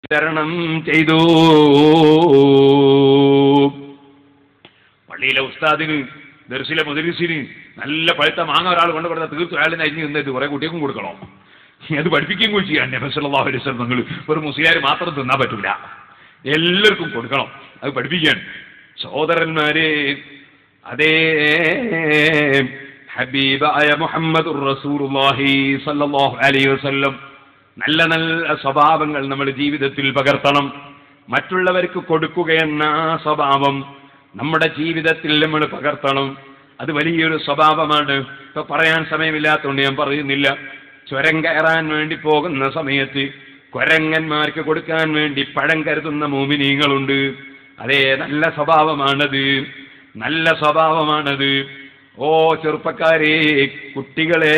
വിതരണം ചെയ്തു പള്ളിയിലെ ഉസ്താദിന് ദർശിലെ മുദരിസിന് നല്ല പഴുത്ത മാങ്ങ ഒരാൾ കൊണ്ട് കൊടുത്താൽ തീർത്തും അയാളിന് അരിഞ്ഞ് നിന്നിട്ട് കുറെ കുട്ടികൾക്കും കൊടുക്കണം അത് പഠിപ്പിക്കുകയും കൂടി ചെയ്യാൻ നബസല്ലാഹു അലൈഹി വസല്ലം നിങ്ങൾ ഒരു മുസ്ലിയാർ മാത്രം തിന്നാൻ പറ്റൂല എല്ലാവർക്കും കൊടുക്കണം അത് പഠിപ്പിക്കാൻ സഹോദരന്മാരെ അതേ ഹബീബായ മുഹമ്മദ് റസൂലുള്ളാഹി സല്ലല്ലാഹു അലൈഹി വസല്ലം നല്ല നല്ല സ്വഭാവങ്ങൾ നമ്മുടെ ജീവിതത്തിൽ പകർത്തണം മറ്റുള്ളവർക്ക് കൊടുക്കുക എന്ന ആ സ്വഭാവം നമ്മുടെ ജീവിതത്തിൽ നമ്മൾ പകർത്തണം അത് വലിയൊരു സ്വഭാവമാണ് ഇപ്പൊ പറയാൻ സമയമില്ലാത്തതുകൊണ്ട് ഞാൻ പറയുന്നില്ല ചുരം കയറാൻ വേണ്ടി പോകുന്ന സമയത്ത് കൊരങ്ങന്മാർക്ക് കൊടുക്കാൻ വേണ്ടി പഴം കരുതുന്ന മോമിനീങ്ങളുണ്ട് അതേ നല്ല സ്വഭാവമാണത് നല്ല സ്വഭാവമാണത് ഓ ചെറുപ്പക്കാരെ കുട്ടികളെ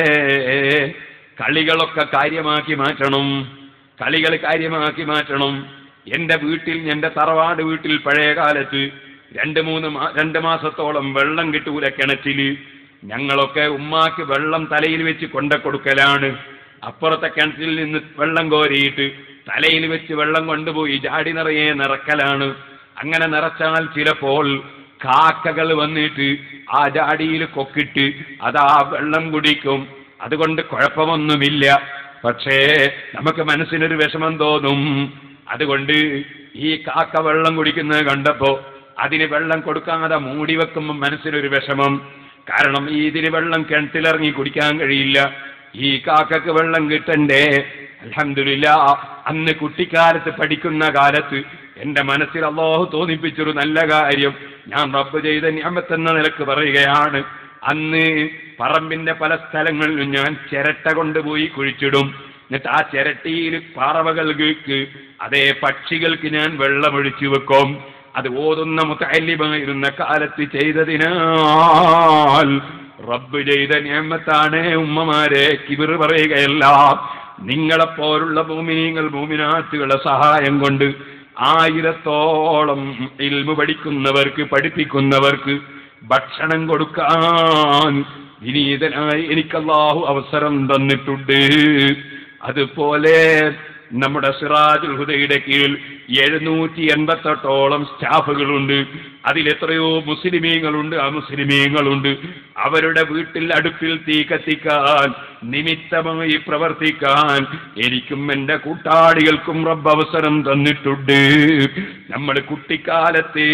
കളികളൊക്കെ കാര്യമാക്കി മാറ്റണം കളികൾ കാര്യമാക്കി മാറ്റണം എന്റെ വീട്ടിൽ എന്റെ തറവാട് വീട്ടിൽ പഴയ കാലത്ത് രണ്ട് മൂന്ന് മാ രണ്ട് മാസത്തോളം വെള്ളം കിട്ടൂല കിണറ്റില് ഞങ്ങളൊക്കെ ഉമ്മാക്ക് വെള്ളം തലയിൽ വെച്ച് കൊണ്ട കൊടുക്കലാണ് അപ്പുറത്തെ കിണറ്റിൽ നിന്ന് വെള്ളം കോരിയിട്ട് തലയിൽ വെച്ച് വെള്ളം കൊണ്ടുപോയി ജാടി നിറയെ നിറക്കലാണ് അങ്ങനെ നിറച്ചാൽ ചിലപ്പോൾ കാക്കകൾ വന്നിട്ട് ആ ജാടിയിൽ കൊക്കിട്ട് അതാ വെള്ളം കുടിക്കും അതുകൊണ്ട് കുഴപ്പമൊന്നുമില്ല പക്ഷേ നമുക്ക് മനസ്സിനൊരു വിഷമം തോന്നും അതുകൊണ്ട് ഈ കാക്ക വെള്ളം കുടിക്കുന്നത് കണ്ടപ്പോ അതിന് വെള്ളം കൊടുക്കാതെ മൂടി വെക്കുമ്പോൾ മനസ്സിനൊരു വിഷമം കാരണം ഈ ഇതിന് വെള്ളം കിണറ്റിലിറങ്ങി കുടിക്കാൻ കഴിയില്ല ഈ കാക്കക്ക് വെള്ളം കിട്ടണ്ടേ അലഹമില്ല അന്ന് കുട്ടിക്കാലത്ത് പഠിക്കുന്ന കാലത്ത് എന്റെ മനസ്സിൽ അള്ളാഹു തോന്നിപ്പിച്ചൊരു നല്ല കാര്യം ഞാൻ റബ്ബ് ചെയ്ത ഞാമത്തെന്ന നിലക്ക് പറയുകയാണ് അന്ന് പറമ്പിന്റെ പല സ്ഥലങ്ങളിലും ഞാൻ ചിരട്ട കൊണ്ടുപോയി കുഴിച്ചിടും എന്നിട്ട് ആ ചിരട്ടിയിൽ പറവകൾക്ക് അതേ പക്ഷികൾക്ക് ഞാൻ വെള്ളമൊഴിച്ചു വെക്കും അത് ഓതുന്ന മുത്തല്യമായിരുന്ന കാലത്ത് ചെയ്തതിനാൽ റബ്ബ് ചെയ്ത നിയമത്താണ് ഉമ്മമാരെ കിബിർ പറയുകയല്ല നിങ്ങളെപ്പോലുള്ള ഭൂമിനീങ്ങൾ ഭൂമിനാറ്റുകളുടെ സഹായം കൊണ്ട് ആയിരത്തോളം ഇൽമു പഠിക്കുന്നവർക്ക് പഠിപ്പിക്കുന്നവർക്ക് ഭക്ഷണം കൊടുക്കാൻ വിനീതനായി എനിക്കല്ലാഹു അവസരം തന്നിട്ടുണ്ട് അതുപോലെ നമ്മുടെ സിറാജുൽ ഹുദയുടെ കീഴിൽ എഴുന്നൂറ്റി എൺപത്തെട്ടോളം സ്റ്റാഫുകളുണ്ട് അതിലെത്രയോ മുസ്ലിമീങ്ങളുണ്ട് അമുസ്ലിമീങ്ങളുണ്ട് അവരുടെ വീട്ടിൽ അടുപ്പിൽ തീ കത്തിക്കാൻ നിമിത്തമായി പ്രവർത്തിക്കാൻ എനിക്കും എൻ്റെ കൂട്ടാളികൾക്കും റബ്ബ് അവസരം തന്നിട്ടുണ്ട് നമ്മൾ കുട്ടിക്കാലത്തെ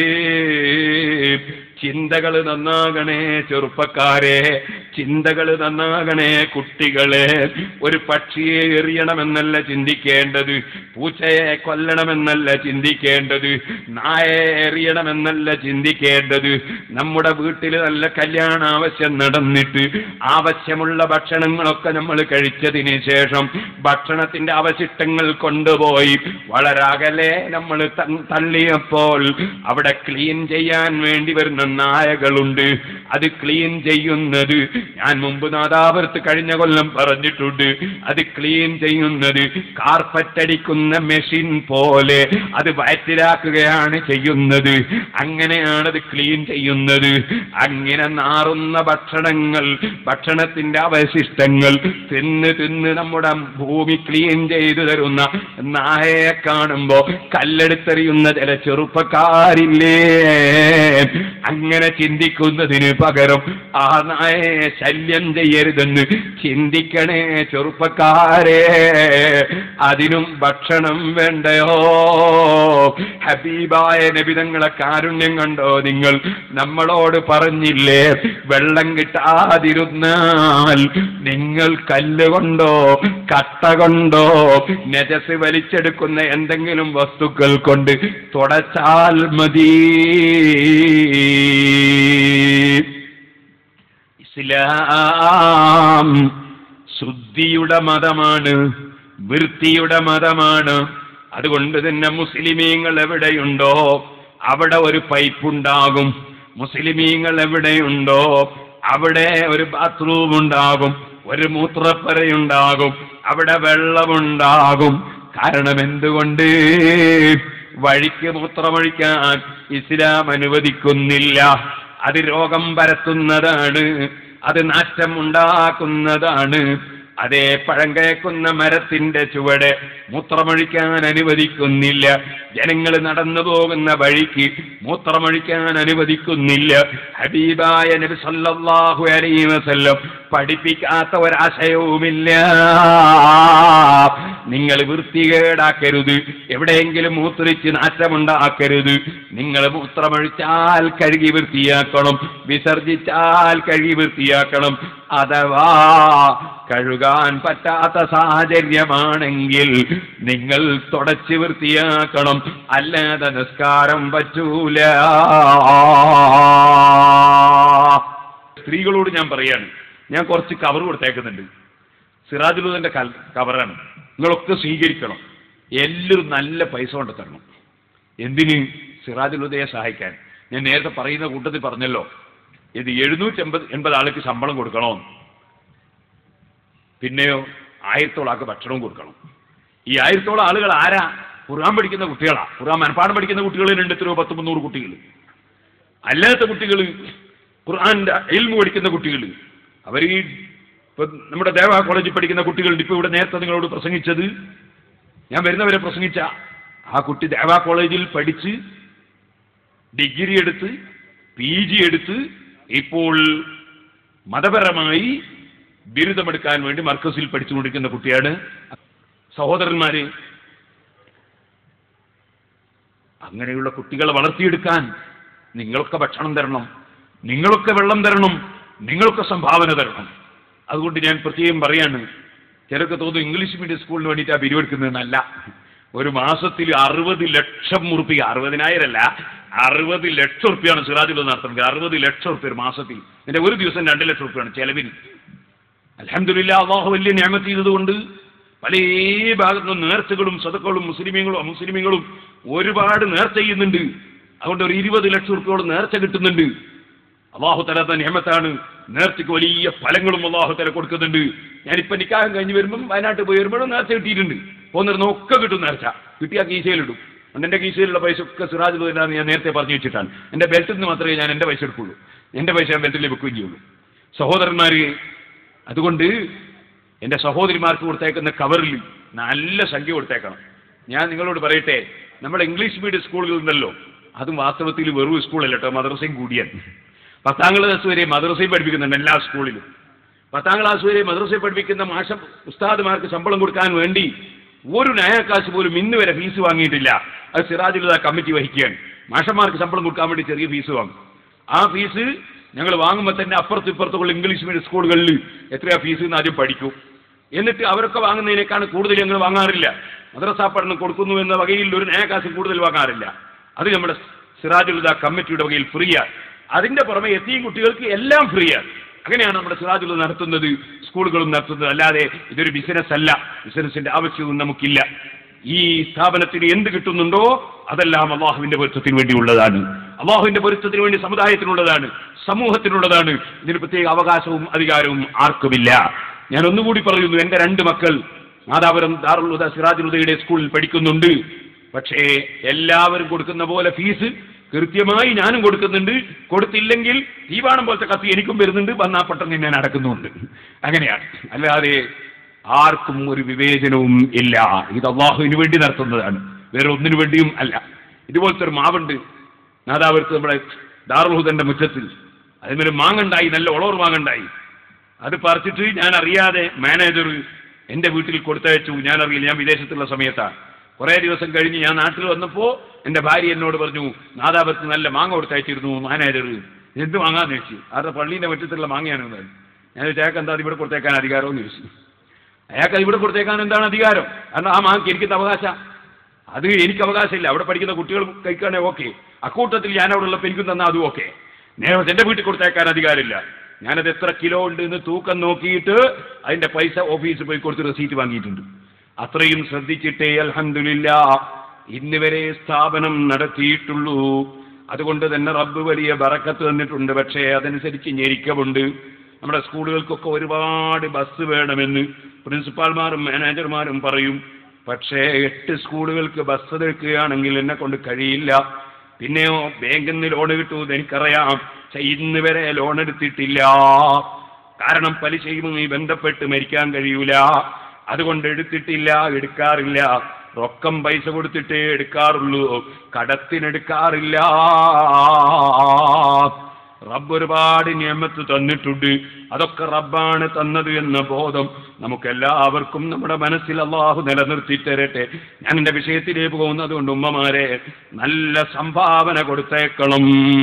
ചിന്തകൾ നന്നാകണേ ചെറുപ്പക്കാരെ ചിന്തകൾ നന്നാകണേ കുട്ടികളെ ഒരു പക്ഷിയെ എറിയണമെന്നല്ല ചിന്തിക്കേണ്ടത് പൂച്ചയെ കൊല്ലണമെന്നല്ല ചിന്തിക്കേണ്ടത് നായെ എറിയണമെന്നല്ല ചിന്തിക്കേണ്ടത് നമ്മുടെ വീട്ടിൽ നല്ല കല്യാണ ആവശ്യം നടന്നിട്ട് ആവശ്യമുള്ള ഭക്ഷണങ്ങളൊക്കെ നമ്മൾ കഴിച്ചതിന് ശേഷം ഭക്ഷണത്തിന്റെ അവശിഷ്ടങ്ങൾ കൊണ്ടുപോയി വളരെ അകലെ നമ്മൾ തള്ളിയപ്പോൾ അവിടെ ക്ലീൻ ചെയ്യാൻ വേണ്ടി വരുന്ന നായകളുണ്ട് അത് ക്ലീൻ ചെയ്യുന്നത് ഞാൻ മുമ്പ് നാദാപുരത്ത് കഴിഞ്ഞ കൊല്ലം പറഞ്ഞിട്ടുണ്ട് അത് ക്ലീൻ ചെയ്യുന്നത് കാർപ്പറ്റ് അടിക്കുന്ന മെഷീൻ പോലെ അത് വയറ്റിലാക്കുകയാണ് ചെയ്യുന്നത് അങ്ങനെയാണത് ക്ലീൻ ചെയ്യുന്നത് അങ്ങനെ നാറുന്ന ഭക്ഷണങ്ങൾ ഭക്ഷണത്തിന്റെ അവശിഷ്ടങ്ങൾ തിന്ന് തിന്ന് നമ്മുടെ ഭൂമി ക്ലീൻ ചെയ്തു തരുന്ന നായയെ കാണുമ്പോ കല്ലെടുത്തെറിയുന്ന ചില ചെറുപ്പക്കാരില്ലേ അങ്ങനെ ചിന്തിക്കുന്നതിന് പകരം ആ നായയെ ശല്യം ചെയ്യരുതെന്ന് ചിന്തിക്കണേ ചെറുപ്പക്കാരെ അതിനും ഭക്ഷണം വേണ്ടയോ ഹബീബായ നബിതങ്ങളെ കാരുണ്യം കണ്ടോ നിങ്ങൾ നമ്മളോട് പറഞ്ഞില്ലേ വെള്ളം കിട്ടാതിരുന്നാൽ നിങ്ങൾ കല്ലുകൊണ്ടോ കട്ട കൊണ്ടോ നെജസ് വലിച്ചെടുക്കുന്ന എന്തെങ്കിലും വസ്തുക്കൾ കൊണ്ട് തുടച്ചാൽ മതി ഇസ്ലാം ശുദ്ധിയുടെ മതമാണ് വൃത്തിയുടെ മതമാണ് അതുകൊണ്ട് തന്നെ മുസ്ലിമീങ്ങൾ എവിടെയുണ്ടോ അവിടെ ഒരു പൈപ്പ് ഉണ്ടാകും മുസ്ലിമീങ്ങൾ എവിടെയുണ്ടോ അവിടെ ഒരു ബാത്റൂം ഉണ്ടാകും ഒരു മൂത്രപ്പരയുണ്ടാകും അവിടെ വെള്ളമുണ്ടാകും കാരണം എന്തുകൊണ്ട് വഴിക്ക് മൂത്രമൊഴിക്കാൻ ഇസ്ലാം അനുവദിക്കുന്നില്ല അത് രോഗം പരത്തുന്നതാണ് അത് നാശം ഉണ്ടാക്കുന്നതാണ് അതേ പഴം കേക്കുന്ന മരത്തിന്റെ ചുവട് മൂത്രമൊഴിക്കാൻ അനുവദിക്കുന്നില്ല ജനങ്ങൾ നടന്നു പോകുന്ന വഴിക്ക് മൂത്രമൊഴിക്കാൻ അനുവദിക്കുന്നില്ല ഹബീബായ നബി സല്ലല്ലാഹു അലൈഹി വസല്ലം പഠിപ്പിക്കാത്ത ഒരാശയവുമില്ല നിങ്ങൾ വൃത്തികേടാക്കരുത് എവിടെയെങ്കിലും മൂത്രിച്ച് നാശമുണ്ടാക്കരുത് നിങ്ങൾ മൂത്രമൊഴിച്ചാൽ കഴുകി വൃത്തിയാക്കണം വിസർജിച്ചാൽ കഴുകി വൃത്തിയാക്കണം അഥവാ കഴുകാൻ പറ്റാത്ത സാഹചര്യമാണെങ്കിൽ നിങ്ങൾ തുടച്ച് വൃത്തിയാക്കണം അല്ലാതെ നിസ്കാരം പറ്റൂല സ്ത്രീകളോട് ഞാൻ പറയാണ് ഞാൻ കുറച്ച് കവർ കൊടുത്തേക്കുന്നുണ്ട് സിറാജുലുദന്റെ കവറാണ് നിങ്ങളൊക്കെ സ്വീകരിക്കണം എല്ലാവരും നല്ല പൈസ കൊണ്ട് തരണം എന്തിന് സിറാജുലുദയെ സഹായിക്കാൻ ഞാൻ നേരത്തെ പറയുന്ന കൂട്ടത്തിൽ പറഞ്ഞല്ലോ ഇത് എഴുന്നൂറ്റി എൺപത് എൺപത് ആൾക്ക് ശമ്പളം കൊടുക്കണോ പിന്നെയോ ആയിരത്തോളം ആൾക്ക് ഭക്ഷണവും കൊടുക്കണം ഈ ആയിരത്തോളം ആളുകൾ ആരാ ഖുർആൻ പഠിക്കുന്ന കുട്ടികളാ ഖുർആൻ മനപ്പാടം പഠിക്കുന്ന കുട്ടികൾ രണ്ട് എത്രയോ പത്ത് മുന്നൂറ് കുട്ടികൾ അല്ലാത്ത കുട്ടികൾ ഖുർആന്റെ എൽമു പഠിക്കുന്ന കുട്ടികൾ അവർ ഈ ഇപ്പൊ നമ്മുടെ ദേവ കോളേജിൽ പഠിക്കുന്ന കുട്ടികളുണ്ട് ഇപ്പൊ ഇവിടെ നേരത്തെ നിങ്ങളോട് പ്രസംഗിച്ചത് ഞാൻ വരുന്നവരെ പ്രസംഗിച്ച ആ കുട്ടി ദേവ കോളേജിൽ പഠിച്ച് ഡിഗ്രി എടുത്ത് പി ജി എടുത്ത് ഇപ്പോൾ മതപരമായി ബിരുദമെടുക്കാൻ വേണ്ടി മർക്കസിൽ പഠിച്ചുകൊണ്ടിരിക്കുന്ന കുട്ടിയാണ് സഹോദരന്മാര് അങ്ങനെയുള്ള കുട്ടികളെ വളർത്തിയെടുക്കാൻ നിങ്ങളൊക്കെ ഭക്ഷണം തരണം നിങ്ങളൊക്കെ വെള്ളം തരണം നിങ്ങളൊക്കെ സംഭാവന തരണം അതുകൊണ്ട് ഞാൻ പ്രത്യേകം പറയാണ് ചിലർക്ക് തോന്നുന്നു ഇംഗ്ലീഷ് മീഡിയം സ്കൂളിന് വേണ്ടിയിട്ട് ആ പിരിവെടുക്കുന്നതെന്നല്ല ഒരു മാസത്തിൽ അറുപത് ലക്ഷം ഉറുപ്പിക അറുപതിനായിരമല്ല അറുപത് ലക്ഷം ഉറുപ്പിയാണ് സിറാജുൽ നടത്തുന്നത് അറുപത് ലക്ഷം ഉറുപ്പ്യ ഒരു മാസത്തിൽ എന്റെ ഒരു ദിവസം രണ്ട് ലക്ഷം ഉറുപ്പിയാണ് ചെലവിന് അലഹമില്ല അള്ളാഹു വലിയ ഞാമത്ത് ചെയ്തതുകൊണ്ട് പല ഭാഗത്തുനിന്നും നേർച്ചകളും സതക്കളും മുസ്ലിമീങ്ങളും അമുസ്ലിമീങ്ങളും ഒരുപാട് നേർച്ച ചെയ്യുന്നുണ്ട് അതുകൊണ്ട് ഒരു ഇരുപത് ലക്ഷം ഉറുപ്പിയോളം നേർച്ച കിട്ടുന്നുണ്ട് അള്ളാഹു തലാത്ത നിയമത്താണ് നേർച്ചയ്ക്ക് വലിയ ഫലങ്ങളും അള്ളാഹു തല കൊടുക്കുന്നുണ്ട് ഞാനിപ്പോ നിക്കാഹം കഴിഞ്ഞ് വരുമ്പം വയനാട്ടിൽ പോയി വരുമ്പോഴും നേർച്ച കിട്ടിയിട്ടുണ്ട് പോന്നിരുന്ന ഒക്കെ കിട്ടും നേർച്ച കിട്ടിയ കീശയിലിടും അതുകൊണ്ട് എന്റെ കീശയിലുള്ള പൈസ ഒക്കെ സിറാജ് പോയിട്ടാണ് ഞാൻ നേരത്തെ പറഞ്ഞു വെച്ചിട്ടാണ് എന്റെ ബെൽറ്റിൽ നിന്ന് മാത്രമേ ഞാൻ എന്റെ പൈസ എടുക്കുള്ളൂ എന്റെ പൈസ ഞാൻ ബെൽറ്റിൽ വെക്കുകയും ചെയ്യുള്ളൂ സഹോദരന്മാര് അതുകൊണ്ട് എന്റെ സഹോദരിമാർക്ക് കൊടുത്തേക്കുന്ന കവറിൽ നല്ല സംഖ്യ കൊടുത്തേക്കണം ഞാൻ നിങ്ങളോട് പറയട്ടെ നമ്മുടെ ഇംഗ്ലീഷ് മീഡിയം സ്കൂളുകൾ ഉണ്ടല്ലോ അതും വാസ്തവത്തിൽ വെറും സ്കൂളല്ല കേട്ടോ മദ്രസയും കൂടിയാണ് പത്താം ക്ലാസ് വരെ മദ്രസയും പഠിപ്പിക്കുന്നുണ്ട് എല്ലാ സ്കൂളിലും പത്താം ക്ലാസ് വരെ മദ്രസയിൽ പഠിപ്പിക്കുന്ന മാഷ ഉസ്താദുമാർക്ക് ശമ്പളം കൊടുക്കാൻ വേണ്ടി ഒരു ന്യായക്കാശ് പോലും ഇന്ന് വരെ ഫീസ് വാങ്ങിയിട്ടില്ല അത് സിറാജുലത കമ്മിറ്റി വഹിക്കുകയാണ് മാഷന്മാർക്ക് ശമ്പളം കൊടുക്കാൻ വേണ്ടി ചെറിയ ഫീസ് വാങ്ങും ആ ഫീസ് ഞങ്ങൾ വാങ്ങുമ്പോൾ തന്നെ അപ്പുറത്തും ഇപ്പുറത്തുള്ള ഇംഗ്ലീഷ് മീഡിയം സ്കൂളുകളിൽ എത്രയാ ഫീസ് എന്ന് ആദ്യം പഠിക്കും എന്നിട്ട് അവരൊക്കെ വാങ്ങുന്നതിനേക്കാൾ കൂടുതൽ ഞങ്ങൾ വാങ്ങാറില്ല മദ്രസ പഠനം കൊടുക്കുന്നു എന്ന വകയിൽ ഒരു ന്യായക്കാശ് കൂടുതൽ വാങ്ങാറില്ല അത് നമ്മുടെ സിറാജുലത കമ്മിറ്റിയുടെ വകയിൽ ഫ്രീയാണ് അതിന്റെ പുറമെ എത്തിയും കുട്ടികൾക്ക് എല്ലാം ഫ്രീയാണ് അങ്ങനെയാണ് നമ്മുടെ സിറാജുൽ നടത്തുന്നത് സ്കൂളുകളും നടത്തുന്നത് അല്ലാതെ ഇതൊരു ബിസിനസ് അല്ല ബിസിനസിന്റെ ആവശ്യവും നമുക്കില്ല ഈ സ്ഥാപനത്തിന് എന്ത് കിട്ടുന്നുണ്ടോ അതെല്ലാം അള്ളാഹുവിന്റെ പൊരുത്തത്തിന് വേണ്ടിയുള്ളതാണ് അള്ളാഹുവിന്റെ പൊരുത്തത്തിന് വേണ്ടി സമുദായത്തിനുള്ളതാണ് സമൂഹത്തിനുള്ളതാണ് ഇതിന് പ്രത്യേക അവകാശവും അധികാരവും ആർക്കുമില്ല ഞാൻ ഒന്നുകൂടി പറയുന്നു എന്റെ രണ്ട് മക്കൾ മാതാപുരം ദാറുൽ സിറാജുലുദയുടെ സ്കൂളിൽ പഠിക്കുന്നുണ്ട് പക്ഷേ എല്ലാവരും കൊടുക്കുന്ന പോലെ ഫീസ് കൃത്യമായി ഞാനും കൊടുക്കുന്നുണ്ട് കൊടുത്തില്ലെങ്കിൽ തീവാണം പോലത്തെ കത്തി എനിക്കും വരുന്നുണ്ട് വന്നാ പെട്ടെന്ന് ഞാൻ അടക്കുന്നുണ്ട് അങ്ങനെയാണ് അല്ലാതെ ആർക്കും ഒരു വിവേചനവും ഇല്ല ഇത് അള്ളാഹുവിന് വേണ്ടി നടത്തുന്നതാണ് വേറെ ഒന്നിനു വേണ്ടിയും അല്ല ഇതുപോലത്തെ ഒരു മാവുണ്ട് നാദാപുരത്ത് നമ്മുടെ ദാറുൽഹുദന്റെ മുറ്റത്തിൽ അതിന്മേൽ മാങ്ങണ്ടായി നല്ല ഒളോർ മാങ്ങണ്ടായി അത് പറിച്ചിട്ട് ഞാൻ അറിയാതെ മാനേജർ എന്റെ വീട്ടിൽ കൊടുത്തയച്ചു ഞാൻ അറിയില്ല ഞാൻ വിദേശത്തുള്ള സമയത്താണ് കുറെ ദിവസം കഴിഞ്ഞ് ഞാൻ നാട്ടിൽ വന്നപ്പോ എന്റെ ഭാര്യ എന്നോട് പറഞ്ഞു നാദാപുരത്ത് നല്ല മാങ്ങ കൊടുത്തയച്ചിരുന്നു മാനേജർ എന്ത് വാങ്ങാന്ന് ചോദിച്ചു അത് പള്ളീന്റെ മുറ്റത്തുള്ള മാങ്ങയാണ് എന്ന് പറഞ്ഞു. ഞാൻ ചോദിച്ചു അയാൾക്ക് എന്താ അത് ഇവിടെ കൊടുത്തേക്കാൻ അധികാരം എന്ന് ചോദിച്ചു അയാൾക്ക് അത് ഇവിടെ കൊടുത്തേക്കാൻ എന്താണ് അധികാരം കാരണം ആ മാങ്ങക്ക് എനിക്ക് അവകാശം അത് എനിക്ക് അവകാശമില്ല അവിടെ പഠിക്കുന്ന കുട്ടികൾ കഴിക്കുകയാണെങ്കിൽ ഓക്കെ അക്കൂട്ടത്തിൽ ഞാൻ അവിടെ ഉള്ളപ്പോൾ എനിക്കും തന്നാൽ അതും ഓക്കെ നേരെ എന്റെ വീട്ടിൽ കൊടുത്തേക്കാൻ അധികാരമില്ല ഞാനത് എത്ര കിലോ ഉണ്ട് എന്ന് തൂക്കം നോക്കിയിട്ട് അതിന്റെ പൈസ ഓഫീസിൽ പോയി കൊടുത്ത് റെസീറ്റ് വാങ്ങിയിട്ടുണ്ട് അത്രയും ശ്രദ്ധിച്ചിട്ടേ അൽഹംദുലില്ല ഇന്ന് വരെ സ്ഥാപനം നടത്തിയിട്ടുള്ളൂ അതുകൊണ്ട് തന്നെ റബ്ബ് വലിയ ബറക്കത്ത് തന്നിട്ടുണ്ട് പക്ഷേ അതനുസരിച്ച് ഞെരുക്കമുണ്ട് നമ്മുടെ സ്കൂളുകൾക്കൊക്കെ ഒരുപാട് ബസ് വേണമെന്ന് പ്രിൻസിപ്പാൾമാരും മാനേജർമാരും പറയും പക്ഷേ എട്ട് സ്കൂളുകൾക്ക് ബസ് എടുക്കുകയാണെങ്കിൽ എന്നെ കൊണ്ട് കഴിയില്ല പിന്നെയോ ബാങ്കിൽ നിന്ന് ലോൺ കിട്ടുമെന്ന് എനിക്കറിയാം പക്ഷെ ഇന്ന് വരെ ലോൺ എടുത്തിട്ടില്ല കാരണം പലിശയുമായി ബന്ധപ്പെട്ട് മരിക്കാൻ കഴിയൂല അതുകൊണ്ട് എടുത്തിട്ടില്ല എടുക്കാറില്ല റൊക്കം പൈസ കൊടുത്തിട്ടേ എടുക്കാറുള്ളൂ കടത്തിനെടുക്കാറില്ല റബ്ബ് ഒരുപാട് നിയമത്ത് തന്നിട്ടുണ്ട് അതൊക്കെ റബ്ബാണ് തന്നത് എന്ന ബോധം നമുക്കെല്ലാവർക്കും നമ്മുടെ മനസ്സിൽ അള്ളാഹു നിലനിർത്തി തരട്ടെ ഞാൻ എൻ്റെ വിഷയത്തിലേക്ക് പോകുന്നത് കൊണ്ട് ഉമ്മമാരെ നല്ല സംഭാവന കൊടുത്തേക്കണം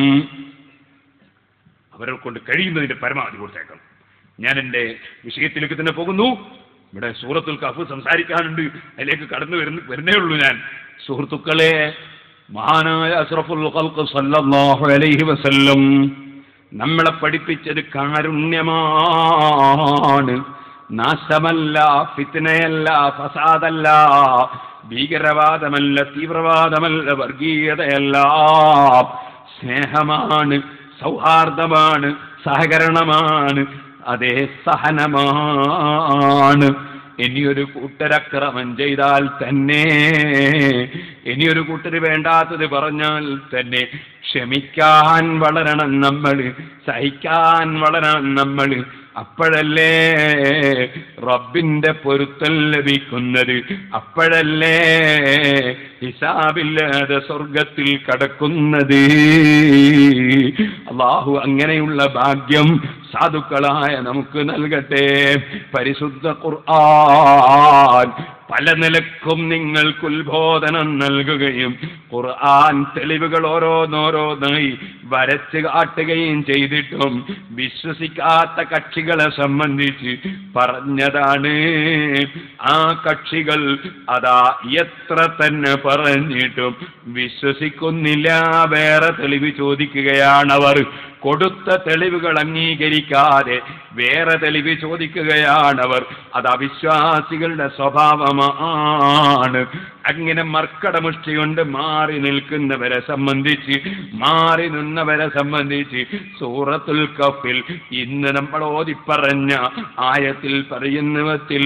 അവരെ കൊണ്ട് കഴിയുന്നതിന്റെ പരമാവധി കൊടുത്തേക്കണം ഞാൻ എൻ്റെ വിഷയത്തിലേക്ക് തന്നെ പോകുന്നു ഇവിടെ സൂറത്തുൽ കഫ് സംസാരിക്കാനുണ്ട് അതിലേക്ക് കടന്നു വരുന്ന വരുന്നേ ഉള്ളൂ ഞാൻ സുഹൃത്തുക്കളെ മഹാനായ അഷ്റഫുൽ ഖൽഖ് സല്ലല്ലാഹു അലൈഹി വസല്ലം നമ്മളെ പഠിപ്പിച്ചത് കാരുണ്യമാണ് നാശമല്ല ഫിത്നയല്ല ഫസാദല്ല ഭീകരവാദമല്ല തീവ്രവാദമല്ല വർഗീയതയല്ല സ്നേഹമാണ് സൗഹാർദ്ദമാണ് സഹകരണമാണ് അതേ സഹനമാണ് ഇനിയൊരു കൂട്ടരക്രമം ചെയ്താൽ തന്നെ ഇനിയൊരു കൂട്ടര് വേണ്ടാത്തത് പറഞ്ഞാൽ തന്നെ ക്ഷമിക്കാൻ വളരണം നമ്മൾ സഹിക്കാൻ വളരണം നമ്മൾ അപ്പോഴല്ലേ റബ്ബിന്റെ പൊരുത്തൽ ലഭിക്കുന്നത് അപ്പോഴല്ലേ ഹിസാബില്ലാതെ സ്വർഗത്തിൽ കടക്കുന്നത് അള്ളാഹു അങ്ങനെയുള്ള ഭാഗ്യം സാധുക്കളായ നമുക്ക് നൽകട്ടെ പരിശുദ്ധ ഖുർആൻ പല നിലക്കും നിങ്ങൾക്ക് ഉത്ബോധനം നൽകുകയും ഖുർആൻ തെളിവുകൾ ഓരോന്നോരോന്നായി വരച്ച് കാട്ടുകയും ചെയ്തിട്ടും വിശ്വസിക്കാത്ത കക്ഷികളെ സംബന്ധിച്ച് പറഞ്ഞതാണ് ആ കക്ഷികൾ അതാ എത്ര തന്നെ പറഞ്ഞിട്ടും വിശ്വസിക്കുന്നില്ല വേറെ തെളിവ് ചോദിക്കുകയാണവർ കൊടുത്ത തെളിവുകൾ അംഗീകരിക്കാതെ വേറെ തെളിവ് ചോദിക്കുകയാണവർ അത് അവിശ്വാസികളുടെ സ്വഭാവമാണ് അങ്ങനെ മർക്കടമുഷ്ടി കൊണ്ട് മാറി നിൽക്കുന്നവരെ സംബന്ധിച്ച് മാറി നിന്നവരെ സംബന്ധിച്ച് സൂറത്തുൽ കഫിൽ ഇന്ന് നമ്മൾ ഓതിപ്പറഞ്ഞ ആയത്തിൽ പറയുന്നവത്തിൽ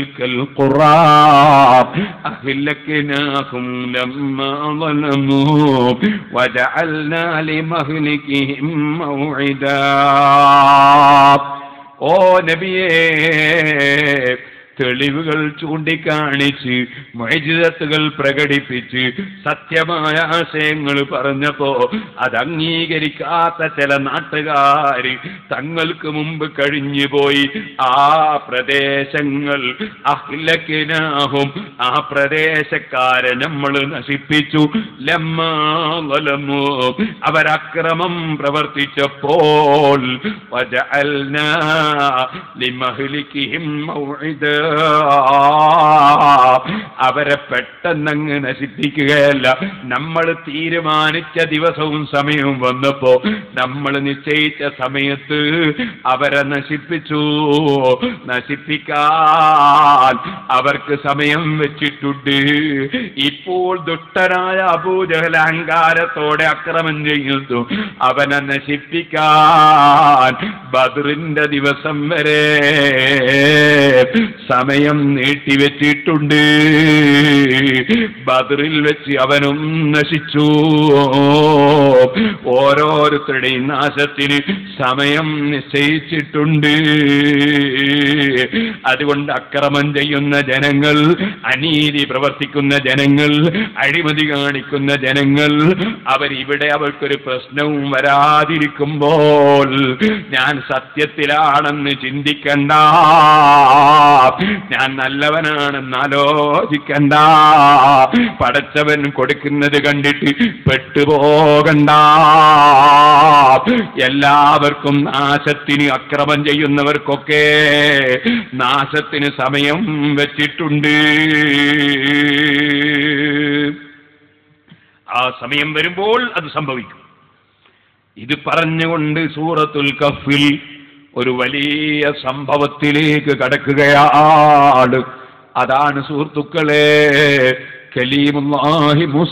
അഹില്ലക്കിനാഹും ലമ്മാ ظلموا وجعلنا لمهلكهم موعدا ഓ നബിയേ തെളിവുകൾ ചൂണ്ടിക്കാണിച്ച് മൈജിതത്തുകൾ പ്രകടിപ്പിച്ച് സത്യമായ ആശയങ്ങൾ പറഞ്ഞപ്പോ അത് അംഗീകരിക്കാത്ത ചില നാട്ടുകാര് തങ്ങൾക്ക് മുമ്പ് കഴിഞ്ഞു പോയി ആ പ്രദേശങ്ങൾ അഹിലക്കിനാഹും ആ പ്രദേശക്കാരെ നമ്മൾ നശിപ്പിച്ചു ലമ്മാലമോ അവരക്രമം പ്രവർത്തിച്ചപ്പോൾ വജഅൽനാ ലിമഹ്ലികിഹിം മൗഇദാ അവരെ പെട്ടെന്നങ്ങ് നശിപ്പിക്കുകയല്ല നമ്മൾ തീരുമാനിച്ച ദിവസവും സമയവും വന്നപ്പോ നമ്മൾ നിശ്ചയിച്ച സമയത്ത് അവരെ നശിപ്പിച്ചു നശിപ്പിക്കാൻ അവർക്ക് സമയം വെച്ചിട്ടുണ്ട് ഇപ്പോൾ ദുഷ്ടനായ അബൂജഹൽ അഹങ്കാരത്തോടെ അക്രമം ചെയ്യുന്നു അവനെ നശിപ്പിക്കാൻ ബദറിന്റെ ദിവസം വരെ സമയം നീട്ടിവെച്ചിട്ടുണ്ട് ബദറിൽ വെച്ച് അവനും നശിച്ചു ഓരോരുത്തരുടെയും നാശത്തിന് സമയം നിശ്ചയിച്ചിട്ടുണ്ട് അതുകൊണ്ട് അക്രമം ചെയ്യുന്ന ജനങ്ങൾ അനീതി പ്രവർത്തിക്കുന്ന ജനങ്ങൾ അഴിമതി കാണിക്കുന്ന ജനങ്ങൾ അവരിവിടെ അവർക്കൊരു പ്രശ്നവും വരാതിരിക്കുമ്പോൾ ഞാൻ സത്യത്തിലാണെന്ന് ചിന്തിക്കണ്ട ഞാൻ നല്ലവനാണെന്ന് ആലോചിക്കണ്ട പടച്ചവൻ കൊടുക്കുന്നത് കണ്ടിട്ട് പെട്ടുപോകണ്ട എല്ലാവർക്കും നാശത്തിന് അക്രമം ചെയ്യുന്നവർക്കൊക്കെ നാശത്തിന് സമയം വെച്ചിട്ടുണ്ട് ആ സമയം വരുമ്പോൾ അത് സംഭവിക്കും ഇത് പറഞ്ഞുകൊണ്ട് സൂറത്തുൽ കഫിൽ ഒരു വലിയ സംഭവത്തിലേക്ക് കടക്കുകയാണ് അതാണ് സുഹൃത്തുക്കളെ കലീമുല്ലാഹി മുസ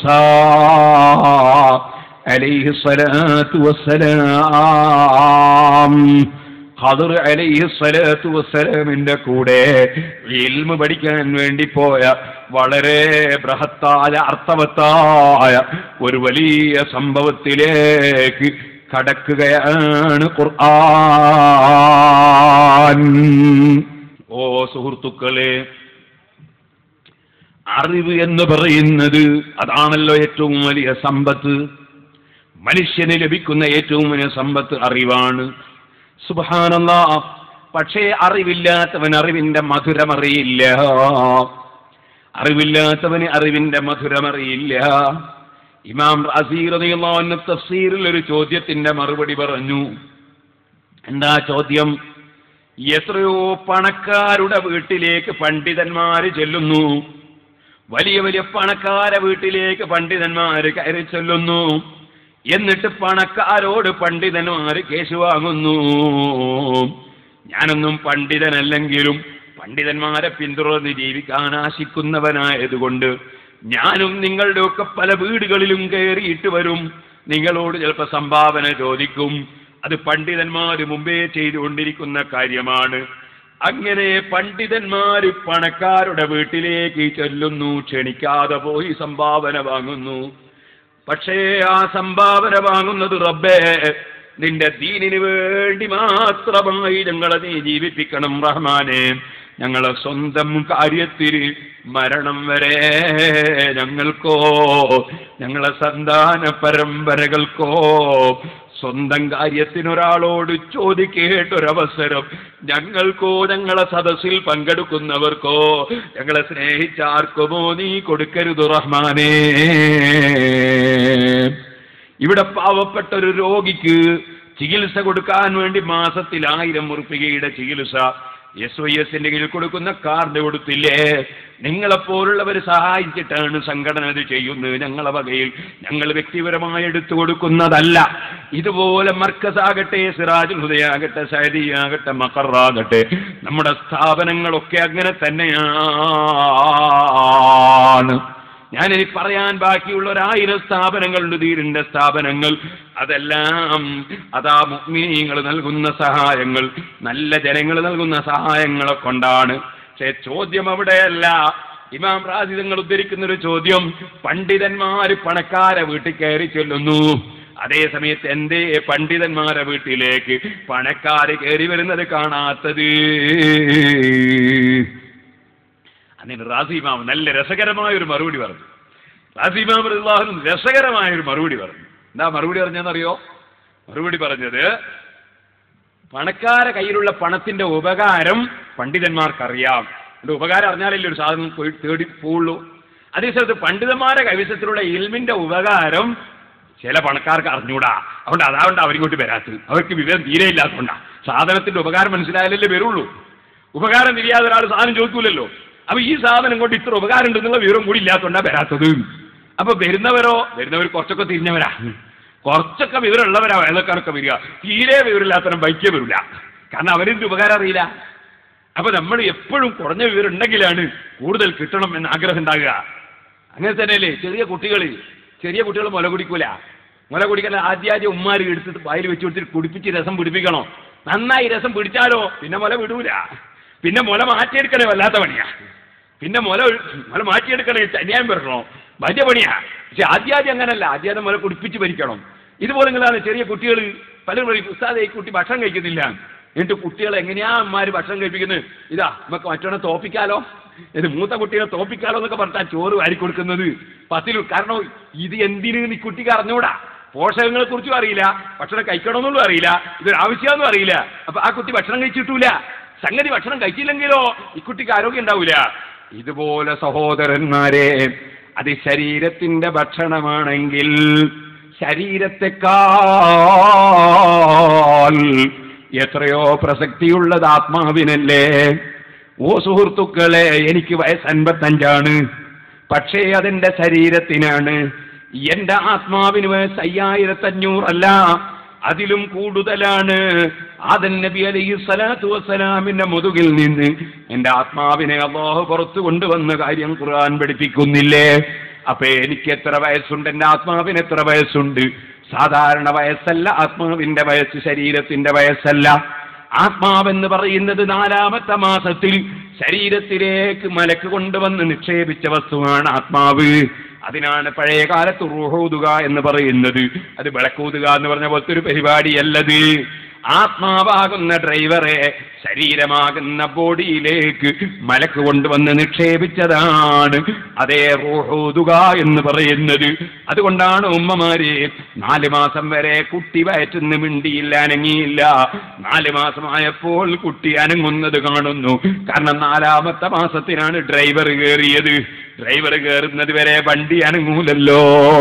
അലൈഹി സ്വലാത്തു വസ്സലാം ഖദർ അലൈഹി സ്വലാത്തു വസ്സലാമിന്റെ കൂടെ ഇൽമ പഠിക്കാൻ വേണ്ടി പോയ വളരെ ബൃഹത്തായ അർത്ഥവത്തായ ഒരു വലിയ സംഭവത്തിലേക്ക് കടക്കുകയാണ് ഖുർആൻ ഓ സുഹൃത്തുക്കളെ അറിവ് എന്ന് പറയുന്നത് അതാണല്ലോ ഏറ്റവും വലിയ സമ്പത്ത് മനുഷ്യന് ലഭിക്കുന്ന ഏറ്റവും വലിയ സമ്പത്ത് അറിവാണ് സുബാനല്ല പക്ഷേ അറിവില്ലാത്തവൻ അറിവിന്റെ മധുരമറിയില്ല അറിവില്ലാത്തവന് അറിവിന്റെ മധുരമറിയില്ല ഇമാം റസീറിയുള്ള തഫ്സീറിൽ ഒരു ചോദ്യത്തിന്റെ മറുപടി പറഞ്ഞു എന്താ ചോദ്യം എത്രയോ പണക്കാരുടെ വീട്ടിലേക്ക് പണ്ഡിതന്മാര് ചെല്ലുന്നു വലിയ വലിയ പണക്കാരെ വീട്ടിലേക്ക് പണ്ഡിതന്മാര് കയറി ചെല്ലുന്നു എന്നിട്ട് പണക്കാരോട് പണ്ഡിതന്മാര് കേസ് വാങ്ങുന്നു ഞാനൊന്നും പണ്ഡിതനല്ലെങ്കിലും പണ്ഡിതന്മാരെ പിന്തുടർന്ന് ജീവിക്കാൻ ആശിക്കുന്നവനായതുകൊണ്ട് ഞാനും നിങ്ങളുടെ ഒക്കെ പല വീടുകളിലും കയറിയിട്ട് വരും നിങ്ങളോട് ചിലപ്പോൾ സംഭാവന ചോദിക്കും അത് പണ്ഡിതന്മാര് മുമ്പേ ചെയ്തുകൊണ്ടിരിക്കുന്ന കാര്യമാണ് അങ്ങനെ പണ്ഡിതന്മാര് പണക്കാരുടെ വീട്ടിലേക്ക് ചെല്ലുന്നു ക്ഷണിക്കാതെ പോയി സംഭാവന വാങ്ങുന്നു പക്ഷേ ആ സംഭാവന വാങ്ങുന്നത് റബ്ബേ നിന്റെ ദീനിന് വേണ്ടി മാത്രമായി ഞങ്ങളെ നീ ജീവിപ്പിക്കണം റഹ്മാനെ ഞങ്ങളെ സ്വന്തം കാര്യത്തിൽ മരണം വരെ ഞങ്ങൾക്കോ ഞങ്ങളെ സന്താന പരമ്പരകൾക്കോ സ്വന്തം കാര്യത്തിനൊരാളോട് ചോദിക്കേട്ടൊരവസരം ഞങ്ങൾക്കോ ഞങ്ങളെ സദസ്സിൽ പങ്കെടുക്കുന്നവർക്കോ ഞങ്ങളെ സ്നേഹിച്ചാർക്കുമോ നീ കൊടുക്കരുത് റഹ്മാനേ ഇവിടെ പാവപ്പെട്ട ഒരു രോഗിക്ക് ചികിത്സ കൊടുക്കാൻ വേണ്ടി മാസത്തിൽ ആയിരം ഉറുപ്പികയുടെ ചികിത്സ എസ് വൈ എസിന്റെ കീഴിൽ കൊടുക്കുന്ന കാർഡ് കൊടുത്തില്ലേ നിങ്ങളെപ്പോലുള്ളവർ സഹായിച്ചിട്ടാണ് സംഘടന ഇത് ചെയ്യുന്നത് ഞങ്ങളെ വകയിൽ ഞങ്ങൾ വ്യക്തിപരമായി എടുത്തു കൊടുക്കുന്നതല്ല ഇതുപോലെ മർക്കസാകട്ടെ സിറാജുൽ ഹുദയാകട്ടെ സൈദിയാകട്ടെ മക്കറാകട്ടെ നമ്മുടെ സ്ഥാപനങ്ങളൊക്കെ അങ്ങനെ തന്നെയാണ് ഞാനിനി പറയാൻ ബാക്കിയുള്ള ഒരായിരം സ്ഥാപനങ്ങളുണ്ട് ധീരന്റെ സ്ഥാപനങ്ങൾ അതെല്ലാം അതാ മുഗ്മിനീങ്ങൾ നൽകുന്ന സഹായങ്ങൾ നല്ല ജനങ്ങൾ നൽകുന്ന സഹായങ്ങളെ കൊണ്ടാണ് പക്ഷേ ചോദ്യം അവിടെയല്ല ഇമാം റാജി തങ്ങൾ ഉദ്ധരിക്കുന്ന ഒരു ചോദ്യം പണ്ഡിതന്മാര് പണക്കാരെ വീട്ടിൽ കയറി ചെല്ലുന്നു അതേ സമയത്ത് എന്തേ പണ്ഡിതന്മാരെ വീട്ടിലേക്ക് പണക്കാര് കയറി വരുന്നത് കാണാത്തത് അതിന് റാസിമാവ് നല്ല രസകരമായ ഒരു മറുപടി പറഞ്ഞു റാസിമാവ് അള്ളാഹു രസകരമായ ഒരു മറുപടി പറഞ്ഞു എന്താ മറുപടി പറഞ്ഞതെന്നറിയോ മറുപടി പറഞ്ഞത് പണക്കാരെ കയ്യിലുള്ള പണത്തിന്റെ ഉപകാരം പണ്ഡിതന്മാർക്കറിയാം അതിന്റെ ഉപകാരം അറിഞ്ഞാലല്ലേ ഒരു സാധനം പോയി തേടി പോവുള്ളൂ അതേസമയത്ത് പണ്ഡിതന്മാരെ കൈവശത്തിലുള്ള ഇൽമിന്റെ ഉപകാരം ചില പണക്കാർക്ക് അറിഞ്ഞൂടാ അതുകൊണ്ട് അതാവണ്ട അവരിങ്ങോട്ട് വരാത്തത് അവർക്ക് വിവരം തീരെ ഇല്ലാത്തതുകൊണ്ടാ സാധനത്തിന്റെ ഉപകാരം മനസ്സിലായാലല്ലേ വരുള്ളൂ ഉപകാരം തിരിയാതെ ഒരാൾ സാധനം ചോദിക്കൂലല്ലോ അപ്പൊ ഈ സാധനം കൊണ്ട് ഇത്ര ഉപകാരം ഉണ്ടെന്നുള്ള വിവരം കൂടി ഇല്ലാത്തതുകൊണ്ടാ വരാത്തത് അപ്പൊ വരുന്നവരോ വരുന്നവർ കുറച്ചൊക്കെ തിരിഞ്ഞവരാ കുറച്ചൊക്കെ വിവരമുള്ളവരാ വേലക്കാരൊക്കെ വരിക തീരെ വിവരമില്ലാത്തവരും ബൈക്കേ വരില്ല കാരണം അവരിന്റെ ഉപകാരം അറിയില്ല അപ്പൊ നമ്മൾ എപ്പോഴും കുറഞ്ഞ വിവരം ഉണ്ടെങ്കിലാണ് കൂടുതൽ കിട്ടണം എന്ന ആഗ്രഹം ഉണ്ടാകുക അങ്ങനെ തന്നെയല്ലേ ചെറിയ കുട്ടികൾ ചെറിയ കുട്ടികൾ മുല കുടിക്കൂല മുല കുടിക്കാൻ ആദ്യാദ്യം ഉമ്മാര് എടുത്തിട്ട് വായിൽ വെച്ച് കൊടുത്തിട്ട് കുടിപ്പിച്ച് രസം പിടിപ്പിക്കണോ നന്നായി രസം പിടിച്ചാലോ പിന്നെ മുല വിടൂല പിന്നെ മുല മാറ്റിയെടുക്കണേ വല്ലാത്ത പണിയാ പിന്നെ മുല മുല മാറ്റിയെടുക്കണേ അന്യായം വരണോ വലിയ പണിയാ പക്ഷെ ആദ്യാദ്യം അങ്ങനല്ല ആദ്യാദ്യം മുല കുടിപ്പിച്ച് ഭരിക്കണം ഇതുപോലെ നിങ്ങളാണ് ചെറിയ കുട്ടികൾ പലരും പറയും ഉസ്താദെ ഈ കുട്ടി ഭക്ഷണം കഴിക്കുന്നില്ല എന്നിട്ട് കുട്ടികളെ എങ്ങനെയാ അമ്മമാര് ഭക്ഷണം കഴിപ്പിക്കുന്നത് ഇതാ നമുക്ക് മറ്റവനെ തോപ്പിക്കാലോ ഇത് മൂത്ത കുട്ടികളെ തോപ്പിക്കാലോ എന്നൊക്കെ പറഞ്ഞാൽ ചോറ് വാരി കൊടുക്കുന്നത് പത്തിലു കാരണം ഇത് എന്തിന് ഈ കുട്ടിക്ക് അറിഞ്ഞൂടാ പോഷകങ്ങളെ കുറിച്ചും അറിയില്ല ഭക്ഷണം കഴിക്കണമെന്നുള്ളതും അറിയില്ല ഇതൊരു ആവശ്യമെന്നും അറിയില്ല അപ്പൊ ആ കുട്ടി ഭക്ഷണം കഴിച്ചിട്ടൂല സംഗതി ഭക്ഷണം കഴിച്ചില്ലെങ്കിലോ ഈ കുട്ടിക്ക് ആരോഗ്യം ഉണ്ടാവില്ല ഇതുപോലെ സഹോദരന്മാരെ അത് ശരീരത്തിന്റെ ഭക്ഷണമാണെങ്കിൽ ശരീരത്തെക്കാൾ എത്രയോ പ്രസക്തിയുള്ളത് ആത്മാവിനല്ലേ ഓ സുഹൃത്തുക്കളെ എനിക്ക് വയസ്സ് അൻപത്തഞ്ചാണ് പക്ഷേ അതെന്റെ ശരീരത്തിനാണ് എന്റെ ആത്മാവിന് വയസ്സ് അയ്യായിരത്തഞ്ഞൂറല്ല അതിലും കൂടുതലാണ് ആദൻ നബി അലൈഹി സ്വലാത്തു വസ്സലാമിന്റെ മുതുകിൽ നിന്ന് എന്റെ ആത്മാവിനെ അള്ളാഹു പുറത്തു കൊണ്ടുവന്ന കാര്യം ഖുർആൻ പഠിപ്പിക്കുന്നില്ലേ അപ്പൊ എനിക്ക് എത്ര വയസ്സുണ്ട് എന്റെ ആത്മാവിന് എത്ര വയസ്സുണ്ട് സാധാരണ വയസ്സല്ല ആത്മാവിന്റെ വയസ്സ് ശരീരത്തിന്റെ വയസ്സല്ല ആത്മാവെന്ന് പറയുന്നത് നാലാമത്തെ മാസത്തിൽ ശരീരത്തിലേക്ക് മലക്ക് കൊണ്ടുവന്ന് നിക്ഷേപിച്ച വസ്തുവാണ് ആത്മാവ് അതിനാണ് പഴയ കാലത്ത് റൂഹൂതുക എന്ന് പറയുന്നത് അത് വിളക്കൂതുക എന്ന് പറഞ്ഞ പോലത്തെ ഒരു പരിപാടിയല്ലത് ആത്മാവാകുന്ന ഡ്രൈവറെ ശരീരമാകുന്ന ബോഡിയിലേക്ക് മലക്ക് കൊണ്ടുവന്ന് നിക്ഷേപിച്ചതാണ് അതേ റൂഹൂതുക എന്ന് പറയുന്നത് അതുകൊണ്ടാണ് ഉമ്മമാരെ നാല് മാസം വരെ കുട്ടി വയറ്റുന്ന് മിണ്ടിയില്ല അനങ്ങിയില്ല നാല് മാസമായപ്പോൾ കുട്ടി അനങ്ങുന്നത് കാണുന്നു കാരണം നാലാമത്തെ മാസത്തിനാണ് ഡ്രൈവർ കയറിയത് ഡ്രൈവർ കയറുന്നത് വരെ വണ്ടി അനങ്ങൂലല്ലോ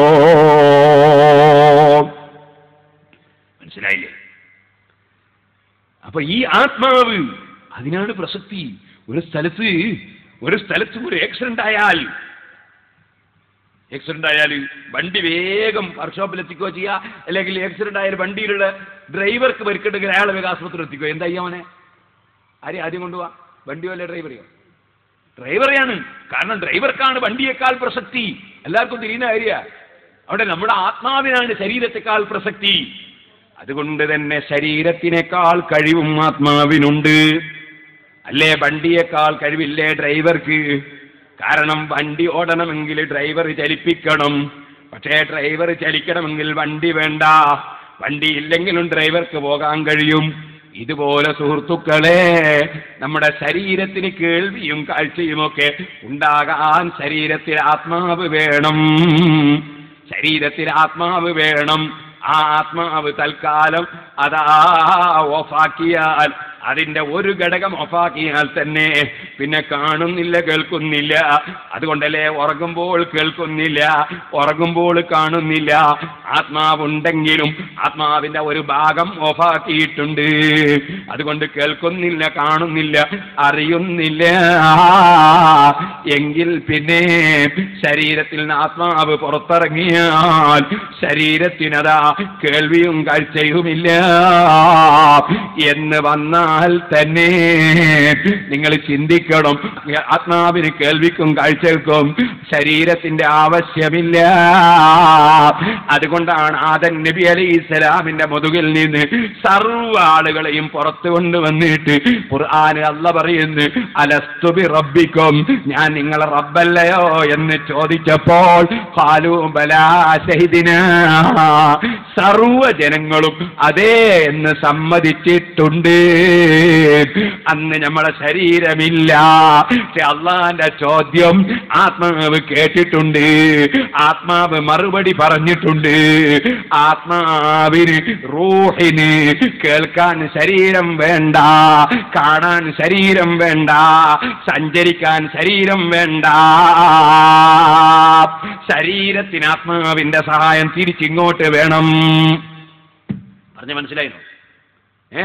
മനസ്സിലായില്ലേ അപ്പൊ ഈ ആത്മാവ് അതിനാണ് പ്രസക്തി ഒരു സ്ഥലത്ത് ഒരു സ്ഥലത്ത് ഒരു ആക്സിഡന്റ് ആയാൽ ആക്സിഡന്റ് ആയാൽ വണ്ടി വേഗം വർക്ക്ഷോപ്പിൽ എത്തിക്കുകയോ ചെയ്യുക അല്ലെങ്കിൽ ആക്സിഡന്റ് ആയാൽ വണ്ടിയിലുള്ള ഡ്രൈവർക്ക് പരിക്കുണ്ടെങ്കിൽ അയാളെ വേഗം ആശുപത്രി എത്തിക്കുക എന്താ ചെയ്യാമോനെ ആരെയും ആദ്യം കൊണ്ടുപോവാ വണ്ടിയോ അല്ലെ ഡ്രൈവറെയോ ഡ്രൈവറെയാണ് കാരണം ഡ്രൈവർക്കാണ് വണ്ടിയേക്കാൾ പ്രസക്തി എല്ലാവർക്കും തിരിയുന്ന കാര്യ അവിടെ നമ്മുടെ ആത്മാവിനാണ് ശരീരത്തെക്കാൾ പ്രസക്തി അതുകൊണ്ട് തന്നെ ശരീരത്തിനേക്കാൾ കഴിവും ആത്മാവിനുണ്ട് അല്ലേ വണ്ടിയേക്കാൾ കഴിവില്ലേ ഡ്രൈവർക്ക് കാരണം വണ്ടി ഓടണമെങ്കിൽ ഡ്രൈവർ ചലിപ്പിക്കണം പക്ഷേ ഡ്രൈവർ ചലിക്കണമെങ്കിൽ വണ്ടി വേണ്ട വണ്ടി ഇല്ലെങ്കിലും ഡ്രൈവർക്ക് പോകാൻ കഴിയും ഇതുപോലെ സുഹൃത്തുക്കളെ നമ്മുടെ ശരീരത്തിന് കേൾവിയും കാഴ്ചയുമൊക്കെ ഉണ്ടാകാൻ ശരീരത്തിൽ ആത്മാവ് വേണം ശരീരത്തിൽ ആത്മാവ് വേണം ആ ആത്മാവ് തൽക്കാലം അതാ ഓഫാക്കിയാൽ അതിന്റെ ഒരു ഘടകം ഓഫാക്കിയാൽ തന്നെ പിന്നെ കാണുന്നില്ല കേൾക്കുന്നില്ല അതുകൊണ്ടല്ലേ ഉറങ്ങുമ്പോൾ കേൾക്കുന്നില്ല ഉറങ്ങുമ്പോൾ കാണുന്നില്ല ആത്മാവുണ്ടെങ്കിലും ആത്മാവിന്റെ ഒരു ഭാഗം ഓഫാക്കിയിട്ടുണ്ട് അതുകൊണ്ട് കേൾക്കുന്നില്ല കാണുന്നില്ല അറിയുന്നില്ല എങ്കിൽ പിന്നെ ശരീരത്തിൽ നിന്ന് ആത്മാവ് പുറത്തിറങ്ങിയാൽ ശരീരത്തിനതാ കേൾവിയും കാഴ്ചയുമില്ല എന്ന് വന്നാൽ തന്നെ നിങ്ങൾ ചിന്തിക്കണം ആത്മാവിന് കേൾവിക്കും കാഴ്ചക്കും ശരീരത്തിന്റെ ആവശ്യമില്ല അതുകൊണ്ടാണ് ആദൻ നബി അലൈഹി ഇസ്ലാമിന്റെ മുതുകിൽ നിന്ന് സർവ്വ ആളുകളെയും പുറത്തു കൊണ്ടുവന്നിട്ട് ഖുർആൻ അല്ല പറയുന്നു അലസ്തുബി റബ്ബിക്കും ഞാൻ നിങ്ങളെ റബ്ബല്ലയോ എന്ന് ചോദിച്ചപ്പോൾ ഖാലു ബലാ ശഹിദിന സർവ ജനങ്ങളും അതേ എന്ന് സമ്മതിച്ചിട്ടുണ്ട് അന്ന് നമ്മളെ ശരീരമില്ല പക്ഷെ അള്ളാന്റെ ചോദ്യം ആത്മാവ് കേട്ടിട്ടുണ്ട് ആത്മാവ് മറുപടി പറഞ്ഞിട്ടുണ്ട് ആത്മാവിന് റൂഹിന് കേൾക്കാൻ ശരീരം വേണ്ട കാണാൻ ശരീരം വേണ്ട സഞ്ചരിക്കാൻ ശരീരം വേണ്ട ശരീരത്തിന് ആത്മാവിന്റെ സഹായം തിരിച്ചിങ്ങോട്ട് വേണം പറഞ്ഞ മനസ്സിലായിരുന്നു ഏ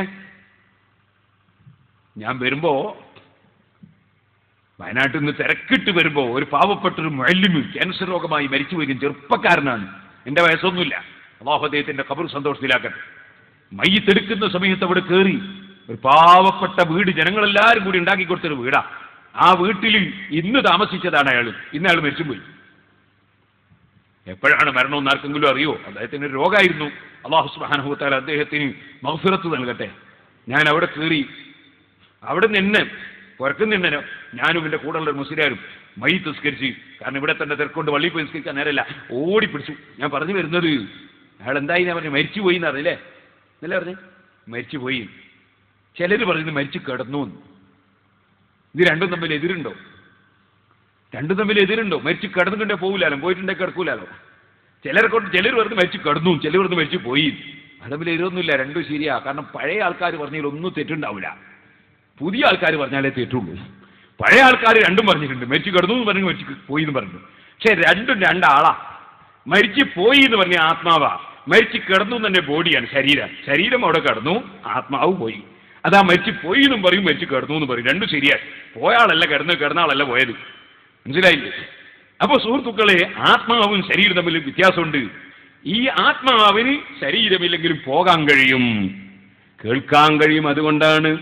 ഞാൻ വരുമ്പോ വയനാട്ടിൽ നിന്ന് തിരക്കിട്ട് വരുമ്പോ ഒരു പാവപ്പെട്ടൊരു മല്ലിമ് ക്യാൻസർ രോഗമായി മരിച്ചു വരും ചെറുപ്പക്കാരനാണ് എന്റെ വയസ്സൊന്നുമില്ല അള്ളാഹു അദ്ദേഹത്തിന്റെ കബർ സന്തോഷത്തിലാക്കട്ടെ മയ്യത്തെടുക്കുന്ന സമയത്ത് അവിടെ കയറി ഒരു പാവപ്പെട്ട വീട് ജനങ്ങളെല്ലാവരും കൂടി ഉണ്ടാക്കി കൊടുത്തൊരു വീടാ ആ വീട്ടിൽ ഇന്ന് താമസിച്ചതാണ് അയാൾ ഇന്ന് അയാൾ മരിച്ചുപോയി എപ്പോഴാണ് മരണമെന്ന് ആർക്കെങ്കിലും അറിയോ അദ്ദേഹത്തിന് ഒരു രോഗമായിരുന്നു അള്ളാഹു സുബാനുഭവത്താൽ അദ്ദേഹത്തിന് മഹഫിറത്ത് നൽകട്ടെ ഞാൻ അവിടെ കയറി അവിടെ നിന്ന് പുറത്തുനിന്നെ ഞാനും എൻ്റെ കൂടെയുള്ള മുസ്ലിയാരും മൈ തസ്കരിച്ച് കാരണം ഇവിടെ തന്നെ തിരക്കൊണ്ട് വള്ളി പോയി നിസ്കരിക്കാൻ നേരല്ല ഓടി പിടിച്ചു ഞാൻ പറഞ്ഞു വരുന്നത് അയാൾ എന്തായി ഞാൻ പറഞ്ഞു മരിച്ചു പോയി എന്നറിയില്ലേ എന്നല്ലേ പറഞ്ഞു മരിച്ചു പോയി ചിലർ പറയുന്നത് മരിച്ചു കിടന്നു എന്ന്. ഇത് രണ്ടും തമ്മിൽ എതിരുണ്ടോ രണ്ടും തമ്മിൽ എതിരുണ്ടോ മരിച്ചു കിടന്നുകൊണ്ടേ പോകില്ലാലോ പോയിട്ടുണ്ടേ കിടക്കൂലാലോ ചിലരെ കൊണ്ട് ചിലർ പറഞ്ഞ് മരിച്ചു കിടന്നു ചിലർ പറഞ്ഞ് മരിച്ചു പോയി അത് തമ്മിൽ എതിരൊന്നുമില്ല രണ്ടും ശരിയാ കാരണം പഴയ ആൾക്കാർ പറഞ്ഞതിൽ ഒന്നും തെറ്റുണ്ടാവില്ല പുതിയ ആൾക്കാർ പറഞ്ഞാലേ തെറ്റുള്ളൂ പഴയ ആൾക്കാർ രണ്ടും പറഞ്ഞിട്ടുണ്ട് മരിച്ചു കിടന്നു എന്ന് പറഞ്ഞു മരിച്ചു പോയി എന്ന് പറഞ്ഞു പക്ഷെ രണ്ടും രണ്ടാളാ മരിച്ചു പോയി എന്ന് പറഞ്ഞ ആത്മാവാ മരിച്ചു കിടന്നു എന്ന് തന്നെ ബോഡിയാണ് ശരീരം ശരീരം അവിടെ കിടന്നു ആത്മാവ് പോയി അതാ മരിച്ചു പോയി എന്നും പറയും മരിച്ചു കിടന്നു എന്ന് പറയും രണ്ടും ശരിയാണ് പോയ ആളല്ല കിടന്ന് കിടന്ന ആളല്ല പോയത് മനസ്സിലായില്ലേ അപ്പൊ സുഹൃത്തുക്കളെ ആത്മാവും ശരീരം തമ്മിൽ വ്യത്യാസമുണ്ട് ഈ ആത്മാവിന് ശരീരമില്ലെങ്കിലും പോകാൻ കഴിയും കേൾക്കാൻ കഴിയും അതുകൊണ്ടാണ്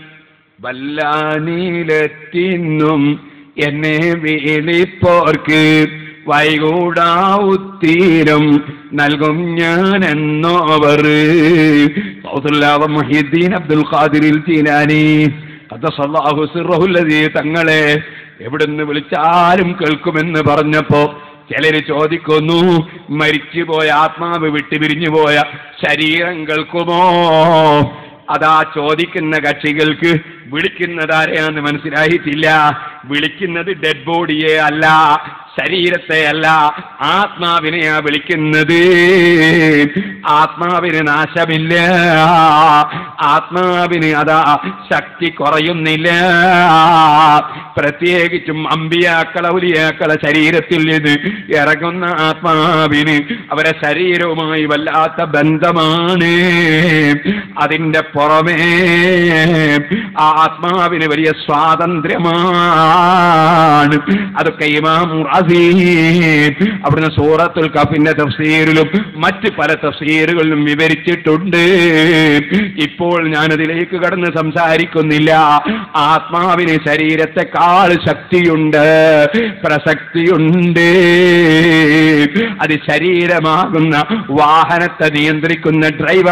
വല്ലാനീലെത്തിന്നും എന്നെ വിളിപ്പോർക്ക് വൈകൂടാ ഉത്തീരം നൽകും ഞാൻ എന്നോവർ സൗദുല്ലാവ മൊഹീദ്ദീൻ അബ്ദുൽ ഖാദിറിൽ ചീനാനി ഖദ്ദസല്ലാഹു സിർറഹുല്ലദീ തങ്ങളെ എവിടുന്ന് വിളിച്ചാലും കേൾക്കുമെന്ന് പറഞ്ഞപ്പോ ചിലര് ചോദിക്കുന്നു മരിച്ചുപോയ ആത്മാവ് വിട്ടുപിരിഞ്ഞു പോയ ശരീരം കേൾക്കുമോ അതാ ചോദിക്കുന്ന കക്ഷികൾക്ക് വിളിക്കുന്നത് ആരെയാന്ന് മനസ്സിലായിട്ടില്ല വിളിക്കുന്നത് ഡെഡ് ബോഡിയെ അല്ല ശരീരത്തെ അല്ല ആത്മാവിനെയാ വിളിക്കുന്നത് ആത്മാവിന് നാശമില്ല ആത്മാവിന് അതാ ശക്തി കുറയുന്നില്ല പ്രത്യേകിച്ചും അമ്പിയാക്കള ഉലിയാക്കള ശരീരത്തിൽ നിന്ന് ഇറങ്ങുന്ന ആത്മാവിന് അവരെ ശരീരവുമായി വല്ലാത്ത ബന്ധമാണ് അതിന്റെ പുറമേ ആ ആത്മാവിന് വലിയ സ്വാതന്ത്ര്യമാണ് അതൊക്കെ ഇമാം റാസി അവിടുന്ന് സൂറത്തുൽ കഫിന്റെ തഫ്സീറിലും മറ്റ് പല തഫ്സീറുകളിലും വിവരിച്ചിട്ടുണ്ട് ഇപ്പോൾ ഞാനതിലേക്ക് കടന്ന് സംസാരിക്കുന്നില്ല ആത്മാവിന് ശരീരത്തെക്കാൾ ശക്തിയുണ്ട് പ്രസക്തിയുണ്ട് അത് ശരീരമാകുന്ന വാഹനത്തെ നിയന്ത്രിക്കുന്ന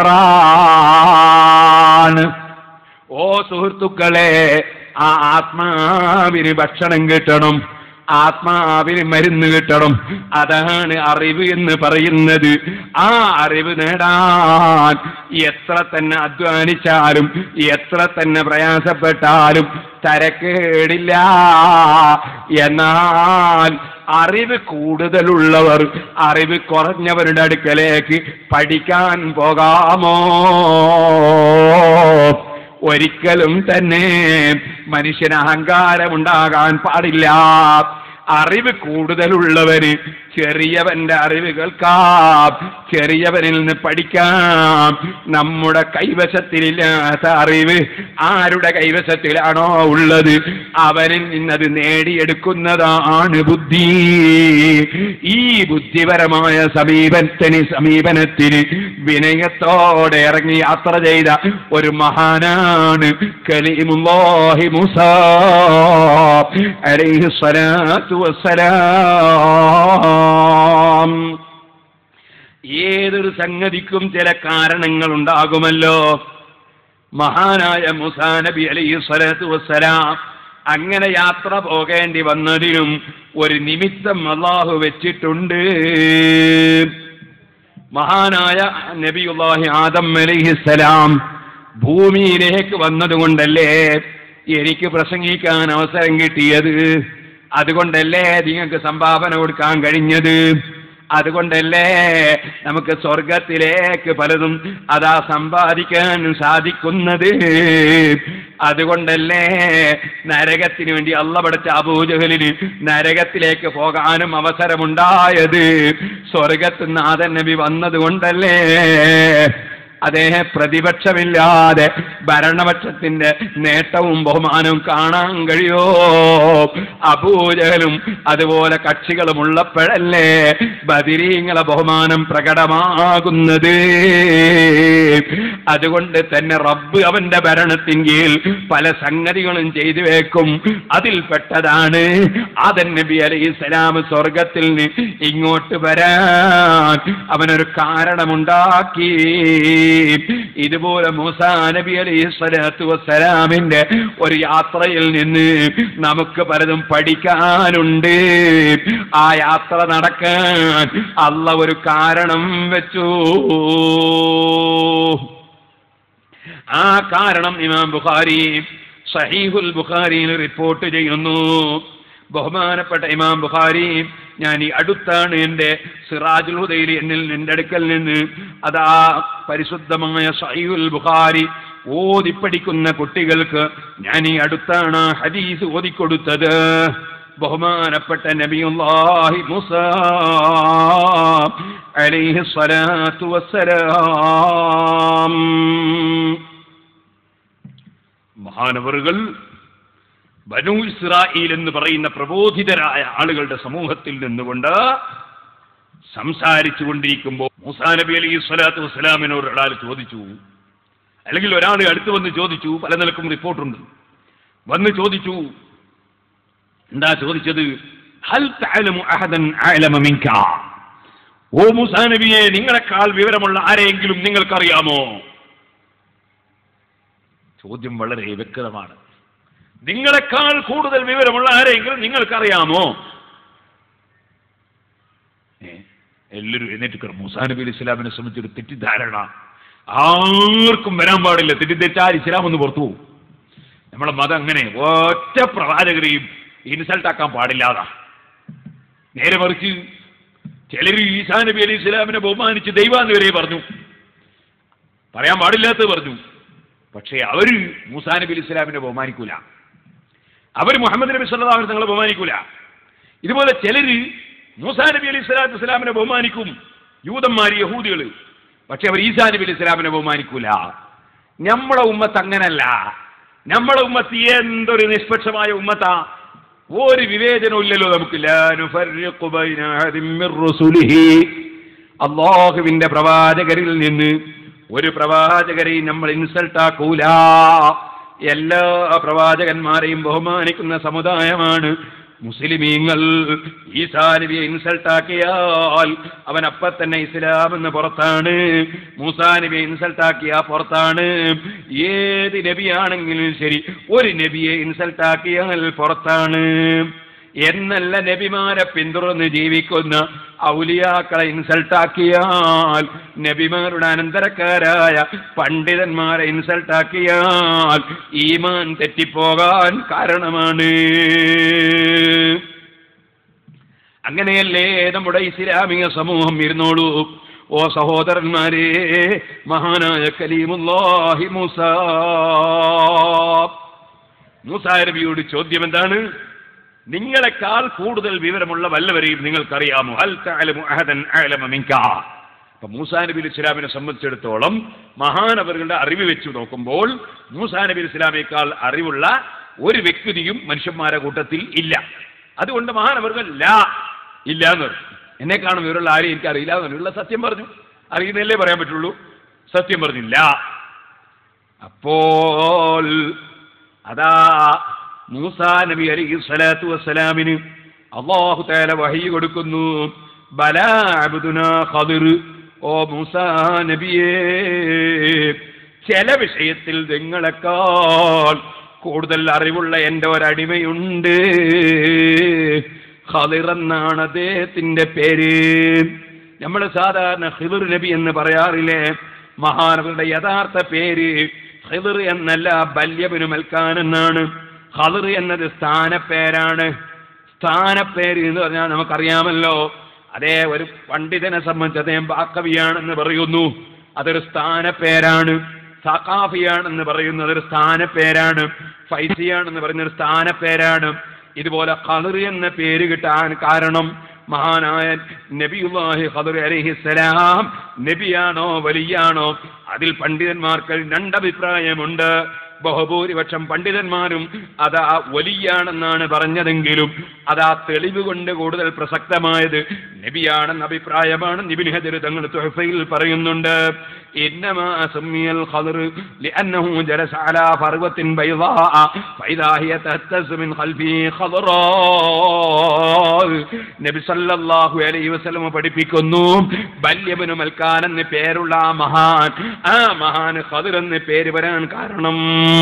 ഡ്രൈവറാണ് ഓ സുഹൃത്തുക്കളെ ആ ആത്മാവിന് ഭക്ഷണം കിട്ടണം ആത്മാവിന് മരുന്ന് കിട്ടണം അതാണ് അറിവ് എന്ന് പറയുന്നത് ആ അറിവ് നേടാൻ എത്ര തന്നെ അധ്വാനിച്ചാലും എത്ര തന്നെ പ്രയാസപ്പെട്ടാലും തരക്കേടില്ല എന്നാൽ അറിവ് കൂടുതലുള്ളവർ അറിവ് കുറഞ്ഞവരുടെ അടുക്കലേക്ക് പഠിക്കാൻ പോകാമോ ഒരിക്കലും തന്നെ മനുഷ്യന് അഹങ്കാരമുണ്ടാകാൻ പാടില്ല അറിവ് കൂടുതലുള്ളവന് ചെറിയവന്റെ അറിവ് കേൾക്കാം ചെറിയവനിൽ നിന്ന് പഠിക്കാം നമ്മുടെ കൈവശത്തിലില്ലാത്ത അറിവ് ആരുടെ കൈവശത്തിലാണോ ഉള്ളത് അവനിൽ നിന്നത് നേടിയെടുക്കുന്നതാണ് ബുദ്ധി ഈ ബുദ്ധിപരമായ സമീപത്തിന് സമീപനത്തിന് വിനയത്തോടെ ഇറങ്ങി യാത്ര ചെയ്ത ഒരു മഹാനാണ് കലീമുല്ലാഹി മുസ അലൈഹി സ്വലാത്തു വസ്സലാം ഏതൊരു സംഗതിക്കും ചില കാരണങ്ങൾ ഉണ്ടാകുമല്ലോ മഹാനായ മുസാ നബി അലൈഹി സ്വലാത്തു വസ്സലാം അങ്ങനെ യാത്ര പോകേണ്ടി വന്നതിനും ഒരു നിമിത്തം അള്ളാഹു വെച്ചിട്ടുണ്ട് മഹാനായ നബിയുല്ലാഹി ആദം അലൈഹിസ്സലാം ഭൂമിയിലേക്ക് വന്നതുകൊണ്ടല്ലേ എനിക്ക് പ്രസംഗിക്കാൻ അവസരം കിട്ടിയത് അതുകൊണ്ടല്ലേ നിങ്ങൾക്ക് സംഭാവന കൊടുക്കാൻ കഴിഞ്ഞത് അതുകൊണ്ടല്ലേ നമുക്ക് സ്വർഗത്തിലേക്ക് പലതും അതാ സമ്പാദിക്കാൻ സാധിക്കുന്നത് അതുകൊണ്ടല്ലേ നരകത്തിന് വേണ്ടി അള്ള പഠിച്ച അബൂജഹലിന് നരകത്തിലേക്ക് പോകാനും അവസരമുണ്ടായത് സ്വർഗത്ത് നാഥൻ നബി വന്നതുകൊണ്ടല്ലേ അതേ പ്രതിപക്ഷമില്ലാതെ ഭരണപക്ഷത്തിന്റെ നേട്ടവും ബഹുമാനവും കാണാൻ കഴിയോ അപൂജകലും അതുപോലെ കക്ഷികളും ഉള്ളപ്പോഴല്ലേ ബദിരീങ്ങളെ ബഹുമാനം പ്രകടമാകുന്നത് അതുകൊണ്ട് തന്നെ റബ്ബ് അവന്റെ ഭരണത്തിൻ കീഴിൽ പല സംഗതികളും ചെയ്തു വെക്കും അതിൽപ്പെട്ടതാണ് ആദൻ നബി അലൈഹി സ്വലാം സ്വർഗത്തിൽ നിന്ന് ഇങ്ങോട്ട് വരാൻ അവനൊരു കാരണമുണ്ടാക്കി ഇതുപോലെ മൂസാ നബി അലൈഹി സ്വലാത്തു വസ്സലാമിന്റെ ഒരു യാത്രയിൽ നിന്ന് നമുക്ക് പലതും പഠിക്കാനുണ്ട് ആ യാത്ര നടക്കാൻ അല്ല ഒരു കാരണം വെച്ചു ആ കാരണം ഇമാം ബുഖാരി സഹീഹുൽ ബുഖാരിയിൽ റിപ്പോർട്ട് ചെയ്യുന്നു ബഹുമാനപ്പെട്ട ഇമാം ബുഖാരി ഞാൻ ഈ അടുത്താണ് എൻ്റെ സിറാജുൽ ഹുദയിൽ എന്നിൽ എൻ്റെ അടുക്കൽ നിന്ന് അതാ പരിശുദ്ധമായ സഹീഹുൽ ബുഖാരി ഓതിപ്പടിക്കുന്ന കുട്ടികൾക്ക് ഞാൻ ഈ അടുത്താണ് ഹദീസ് ഓതിക്കൊടുത്തത് ബഹുമാനപ്പെട്ട നബിയുല്ലാഹി മുസ അലൈഹി സ്വലാത്തു വസ്സലാം മഹാനവറുകൾ ബനു ഇസ്രായേൽ എന്ന് പറയുന്ന പ്രബോധിതരായ ആളുകളുടെ സമൂഹത്തിൽ നിന്നുകൊണ്ട് സംസാരിച്ചു കൊണ്ടിരിക്കുമ്പോൾ മൂസാ നബി അലൈഹി സ്വലാത്തു വസ്സലാമിനോട് ഒരാൾ ചോദിച്ചു അല്ലെങ്കിൽ ഒരാൾ അടുത്ത് വന്ന് ചോദിച്ചു പല നിലക്കും റിപ്പോർട്ടുണ്ട് വന്ന് ചോദിച്ചു എന്താ ചോദിച്ചത് ഹൽ തഅലമു അഹദൻ അഅലമ മിൻക ഓ മൂസാ നബിയെ നിങ്ങളെക്കാൾ വിവരമുള്ള ആരെയെങ്കിലും നിങ്ങൾക്കറിയാമോ ചോദ്യം വളരെ വ്യക്തമാണ് നിങ്ങളെക്കാൾ കൂടുതൽ വിവരമുള്ള ആരെങ്കിലും നിങ്ങൾക്കറിയാമോ എല്ലാവരും എഴുന്നേറ്റ് മൂസാ നബി അലൈഹി ഇസ്ലാമിനെ സംബന്ധിച്ചൊരു തെറ്റിദ്ധാരണ ആർക്കും വരാൻ പാടില്ല തെറ്റിദ്ധരിച്ചാൽ ഇസ്ലാം ഒന്ന് പുറത്തു പോകും നമ്മളെ മതം അങ്ങനെ ഒറ്റ പ്രവാചകരെയും ഇൻസൾട്ട് ആക്കാൻ പാടില്ലാതാ നേരെ മറിച്ച് ചിലർ ഈസാ നബി അലൈഹി ഇസ്ലാമിനെ ബഹുമാനിച്ച് ദൈവാന്ന് വരെ പറഞ്ഞു പറയാൻ പാടില്ലാത്തത് പറഞ്ഞു പക്ഷേ അവര് മൂസാ നബി അലൈഹി ഇസ്ലാമിനെ ബഹുമാനിക്കൂല അവർ മുഹമ്മദ് നബി സല്ലല്ലാഹു അലൈഹി തങ്ങളെ ബഹുമാനിക്കൂല ഇതുപോലെ ചിലര് മൂസാ നബി അലൈഹി സ്വലാത്തു വസ്സലാമിനെ ബഹുമാനിക്കും യൂതന്മാർ യഹൂദികൾ പക്ഷെ അവർ ഈസാ നബി അലൈഹി സ്വലാമിനെ ബഹുമാനിക്കൂല നമ്മളെ ഉമ്മത്ത് അങ്ങനല്ല നമ്മളെ ഉമ്മത്ത് എന്തൊരു നിഷ്പക്ഷമായ ഉമ്മത്താ ഒരു വിവേചനവും ഇല്ലല്ലോ നമുക്ക് ലാ നുഫർരിഖു ബൈന അഹദിൻ മിർ റുസുലിഹി. അള്ളാഹുവിന്റെ പ്രവാചകരിൽ നിന്ന് ഒരു പ്രവാചകരെയും നമ്മൾ ഇൻസൾട്ട് ആക്കൂല എല്ലാ പ്രവാചകന്മാരെയും ബഹുമാനിക്കുന്ന സമുദായമാണ് മുസ്ലിമീങ്ങൾ ഈസാ നബിയെ ഇൻസൾട്ട് ആക്കിയാൽ അവൻ അപ്പ തന്നെ ഇസ്ലാം എന്ന് പുറത്താണ് മൂസാ നബിയെ ഇൻസൾട്ട് ആക്കിയ പുറത്താണ് ഏത് നബിയാണെങ്കിലും ശരി ഒരു നബിയെ ഇൻസൾട്ട് ആക്കിയാൽ പുറത്താണ് എന്നല്ല നബിമാരെ പിന്തുടർന്ന് ജീവിക്കുന്ന ഔലിയാക്കളെ ഇൻസൾട്ടാക്കിയാൽ നബിമാരുടെ അനന്തരക്കാരായ പണ്ഡിതന്മാരെ ഇൻസൾട്ടാക്കിയാൽ ഈമാൻ തെറ്റിപ്പോകാൻ കാരണമാണ് അങ്ങനെയല്ലേ നമ്മുടെ ഇസ്ലാമിക സമൂഹം ഇരുന്നോളൂ ഓ സഹോദരന്മാരെ മഹാനായ കലീമുല്ലാഹി മൂസ മൂസാ നബിയോട് ചോദ്യം എന്താണ് നിങ്ങളെക്കാൾ കൂടുതൽ വിവരമുള്ള വല്ലവരെയും നിങ്ങൾക്കറിയാമോ ഹൽ തഅലമു അഹദൻ അഅലമ മിൻക അപ്പൊ മൂസാ നബി ഇസ്ലാമിനെ സംബന്ധിച്ചിടത്തോളം മഹാനവറുകളുടെ അറിവ് വെച്ച് നോക്കുമ്പോൾ മൂസാ നബി ഇസ്ലാമേക്കാൾ അറിവുള്ള ഒരു വ്യക്തിയും മനുഷ്യന്മാരുടെ കൂട്ടത്തിൽ ഇല്ല അതുകൊണ്ട് മഹാനവറുകൾ ലാ ഇല്ല എന്ന് പറഞ്ഞു എന്നെ കാണും ഇവരുള്ള ആരെയും എനിക്ക് അറിയില്ല എന്നുള്ള സത്യം പറഞ്ഞു അറിയുന്നല്ലേ പറയാൻ പറ്റുള്ളൂ സത്യം പറഞ്ഞില്ല അപ്പോൾ അതാ മൂസാ നബി അലൈഹി സ്വലാത്തു വസ്സലാമിന് അള്ളാഹു തആല വഹി കൊടുക്കുന്നു ബലാ അബ്ദുനാ ഖദിർ ഓ മൂസാ നബിയേ ചില വിഷയത്തിൽ നിങ്ങളെക്കാൾ കൂടുതൽ അറിവുള്ള എൻ്റെ ഒരടിമയുണ്ട് ഖദിർ എന്നാണ് അദ്ദേഹത്തിന്റെ പേര് നമ്മൾ സാധാരണ ഖിദർ നബി എന്ന് പറയാറില്ലേ മഹാനവരുടെ യഥാർത്ഥ പേര് ഖിദർ എന്നല്ല ബല്യബിനു മൽക്കാൻ എന്നാണ് ഖദർ എന്നത് സ്ഥാനപ്പേരാണ് സ്ഥാനപ്പേര് എന്ന് പറഞ്ഞാൽ നമുക്കറിയാമല്ലോ അതേ ഒരു പണ്ഡിതനെ സംബന്ധിച്ച് അദ്ദേഹം ബാക്കവിയാണെന്ന് പറയുന്നു അതൊരു സ്ഥാനപ്പേരാണ് സഖാഫിയാണെന്ന് പറയുന്നത് അതൊരു സ്ഥാനപ്പേരാണ് ഫൈസിയാണെന്ന് പറയുന്ന ഒരു സ്ഥാനപ്പേരാണ് ഇതുപോലെ ഖദർ എന്ന പേര് കിട്ടാൻ കാരണം മഹാനായ നബിയുല്ലാഹി ഖദർ അലൈഹിസ്സലാം നബിയാണോ വലിയാണോ അതിൽ പണ്ഡിതന്മാർക്ക് രണ്ടഭിപ്രായമുണ്ട് ബഹുഭൂരിപക്ഷം പണ്ഡിതന്മാരും അതാ വലിയാണെന്നാണ് പറഞ്ഞതെങ്കിലും അതാ തെളിവ് കൊണ്ട് കൂടുതൽ പ്രസക്തമായത് നബിയാണെന്ന അഭിപ്രായമാണ് നിബിൻ ഹജർ തങ്ങൾ തുഹഫയിൽ പറയുന്നുണ്ട് إنما سمي الخضر لأنه جلس على فروة بيضاء فإذا هي تهتز من خلفه خضراء നബി സല്ലല്ലാഹു അലൈഹി വസല്ലം പഠിപ്പിക്കുന്നു ബല്യബനു മൽക്കാൻ എന്ന് പേരുള്ള ആ മഹാൻ ആ മഹാൻ ഖദിർ എന്ന് പേര് വരാൻ കാരണം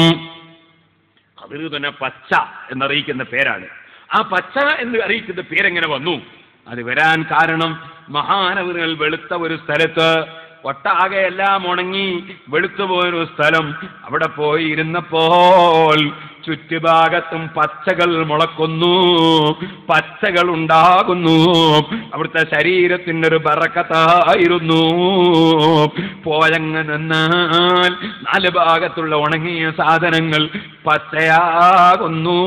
ഖദിർ തന്നെ പച്ച എന്നറിയിക്കുന്ന പേരാണ് ആ പച്ച എന്ന് അറിയിക്കുന്ന പേരെങ്ങനെ വന്നു അത് വരാൻ കാരണം മഹാനവറുകൾ വെളുത്ത ഒരു സ്ഥലത്ത് ഒട്ടാകെ എല്ലാം ഉണങ്ങി വെളുത്തുപോയൊരു സ്ഥലം അവിടെ പോയി ഇരുന്നപ്പോൾ ചുറ്റുഭാഗത്തും പച്ചകൾ മുളക്കുന്നു പച്ചകൾ ഉണ്ടാകുന്നു അവിടുത്തെ ശരീരത്തിന്റെ ഒരു ബറക്കത്തായിരുന്നു പോയങ്ങ് നിന്നാൽ നാല് ഭാഗത്തുള്ള ഉണങ്ങിയ സാധനങ്ങൾ പച്ചയാകുന്നു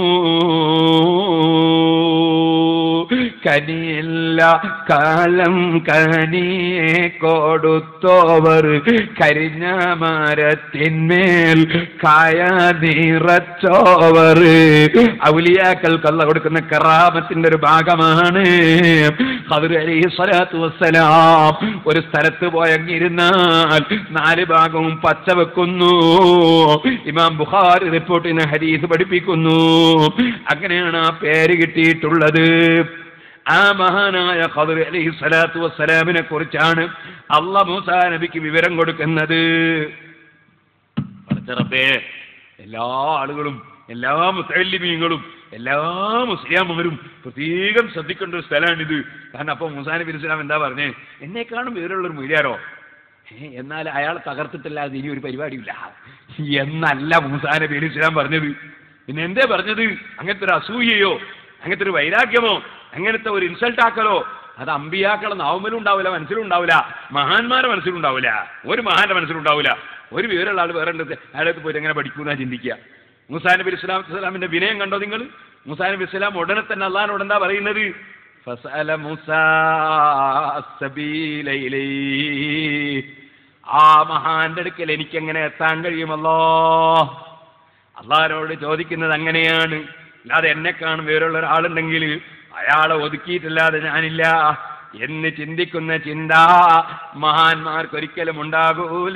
കനിയില്ല കാലം കനിയെ കൊടുത്തോവർ കരിഞ്ഞ മരത്തിന്മേൽ കായ നിറച്ചോവർ ഔലിയാക്കൾക്കല്ല കൊടുക്കുന്ന കറാമത്തിന്റെ ഒരു ഭാഗമാണ് ഖദർ അലൈഹി സ്വലാത്തു വസ്സലാം ഒരു സ്ഥലത്ത് പോയങ്ങിരുന്നാൽ നാല് ഭാഗവും പച്ച വെക്കുന്നു ഇമാം ബുഖാരി റിപ്പോർട്ട് ചെയ്യുന്ന ഹദീസ് പഠിപ്പിക്കുന്നു അങ്ങനെയാണ് ആ പേര് കിട്ടിയിട്ടുള്ളത് ആ മഹാനായ ഖദർ അലൈഹി സ്വലാത്തു വസ്സലാമിനെ കുറിച്ചാണ് അള്ള മൂസാ നബിക്ക് വിവരം കൊടുക്കുന്നത് പടച്ച റബ്ബേ എല്ലാ ആളുകളും എല്ലാ മുത്തല്ലിമീങ്ങളും എല്ലാ മുസ്ലിയാമരും പ്രത്യേകം ശ്രദ്ധിക്കേണ്ട ഒരു സ്ഥലമാണിത് കാരണം അപ്പോൾ മൂസാ നബി ഇസ്ലാം എന്താ പറഞ്ഞേ എന്നെക്കാളും വേറുള്ളൊരു മൊഴിയാരോ ഏ, എന്നാൽ അയാൾ തകർത്തിട്ടല്ലാതെ ഇനി ഒരു പരിപാടിയില്ല എന്നല്ല മൂസാ നബി അലൈഹി ഇസ്ലാം പറഞ്ഞത് പിന്നെ എന്തേ പറഞ്ഞത് അങ്ങനത്തെ ഒരു അസൂയയോ അങ്ങനത്തെ ഒരു വൈരാഗ്യമോ അങ്ങനത്തെ ഒരു ഇൻസൾട്ട് ആക്കലോ അത് അമ്പിയാക്കളെ നാവുമലും ഉണ്ടാവില്ല മനസ്സിലും ഉണ്ടാവില്ല മഹാന്മാരെ മനസ്സിലും ഉണ്ടാവില്ല ഒരു മഹാന്റെ മനസ്സിലും ഉണ്ടാവില്ല ഒരു വിവരമുള്ള ആൾ വേറെ ഉണ്ട് അയാളത്ത് പോയിട്ട് എങ്ങനെ പഠിക്കുന്ന ചിന്തിക്കുക മുസാ നബി ഇസ്ലാം ഇസ്ലാമിന്റെ വിനയം കണ്ടോ നിങ്ങൾ മുസാ നബി ഇസ്ലാം ഉടനെ തന്നെ അള്ളഹാനോട് എന്താ പറയുന്നത് ഫസഅല മൂസാ അസ്സബീല ഇലൈഹി. ആ മഹാന്റെ അടുക്കൽ എനിക്ക് എങ്ങനെ എത്താൻ കഴിയുമല്ലോ അള്ളാഹിനോട് ചോദിക്കുന്നത് അങ്ങനെയാണ് അല്ലാതെ എന്നെ കാണും വേറുള്ള ഒരാളുണ്ടെങ്കിൽ അയാളെ ഒതുക്കിയിട്ടില്ലാതെ ഞാനില്ല എന്ന് ചിന്തിക്കുന്ന ചിന്ത മഹാന്മാർക്ക് ഒരിക്കലും ഉണ്ടാകൂല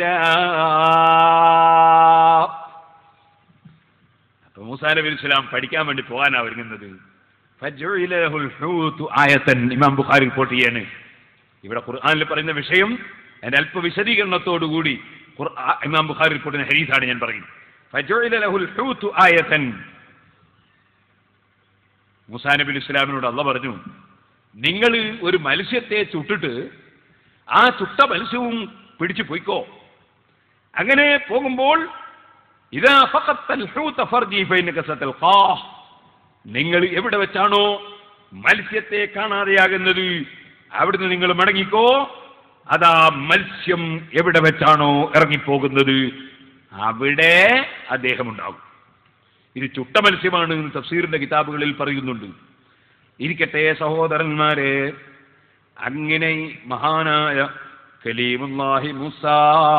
അപ്പൊ മൂസാ നബി ഇസ്ലാം പഠിക്കാൻ വേണ്ടി പോകാനാ ഒരുങ്ങുന്നത് ഫജുഇല ലഹുൽ ഹൂതു ആയത്തൻ ഇമാം ബുഖാരി റിപ്പോർട്ട് ചെയ്യാണ് ഇവിടെ ഖുർആനിൽ പറയുന്ന വിഷയം അതിന്റെ അല്പ വിശദീകരണത്തോടുകൂടി ഖുർആ- ഇമാം ബുഖാരി റിപ്പോർട്ട് ചെയ്യുന്ന ഹരീസാണ് ഞാൻ പറയുന്നത് ഫജുഇല ലഹുൽ ഹൂതു ആയത്തൻ മൂസാ നബി ഇസ്ലാമിനോട് അല്ല പറഞ്ഞു നിങ്ങൾ ഒരു മത്സ്യത്തെ ചുട്ടിട്ട് ആ ചുട്ട മത്സ്യവും പിടിച്ചു പോയിക്കോ അങ്ങനെ പോകുമ്പോൾ ഇതാ ഫഖത്തൽ ഹൂത ഫർജി ഫൈനക സതൽഖാഹ്. നിങ്ങൾ എവിടെ വെച്ചാണോ മത്സ്യത്തെ കാണാതെയാകുന്നത് അവിടുന്ന് നിങ്ങൾ മടങ്ങിക്കോ അതാ മത്സ്യം എവിടെ വെച്ചാണോ ഇറങ്ങിപ്പോകുന്നത് അവിടെ അദ്ദേഹം ഉണ്ടാകും ഇത് ചുട്ട മത്സ്യമാണ് എന്ന് തഫ്സീറിന്റെ കിതാബുകളിൽ പറയുന്നുണ്ട് ഇരിക്കട്ടെ സഹോദരന്മാരെ അങ്ങനെ മഹാനായ കലീമുല്ലാഹി മുസാ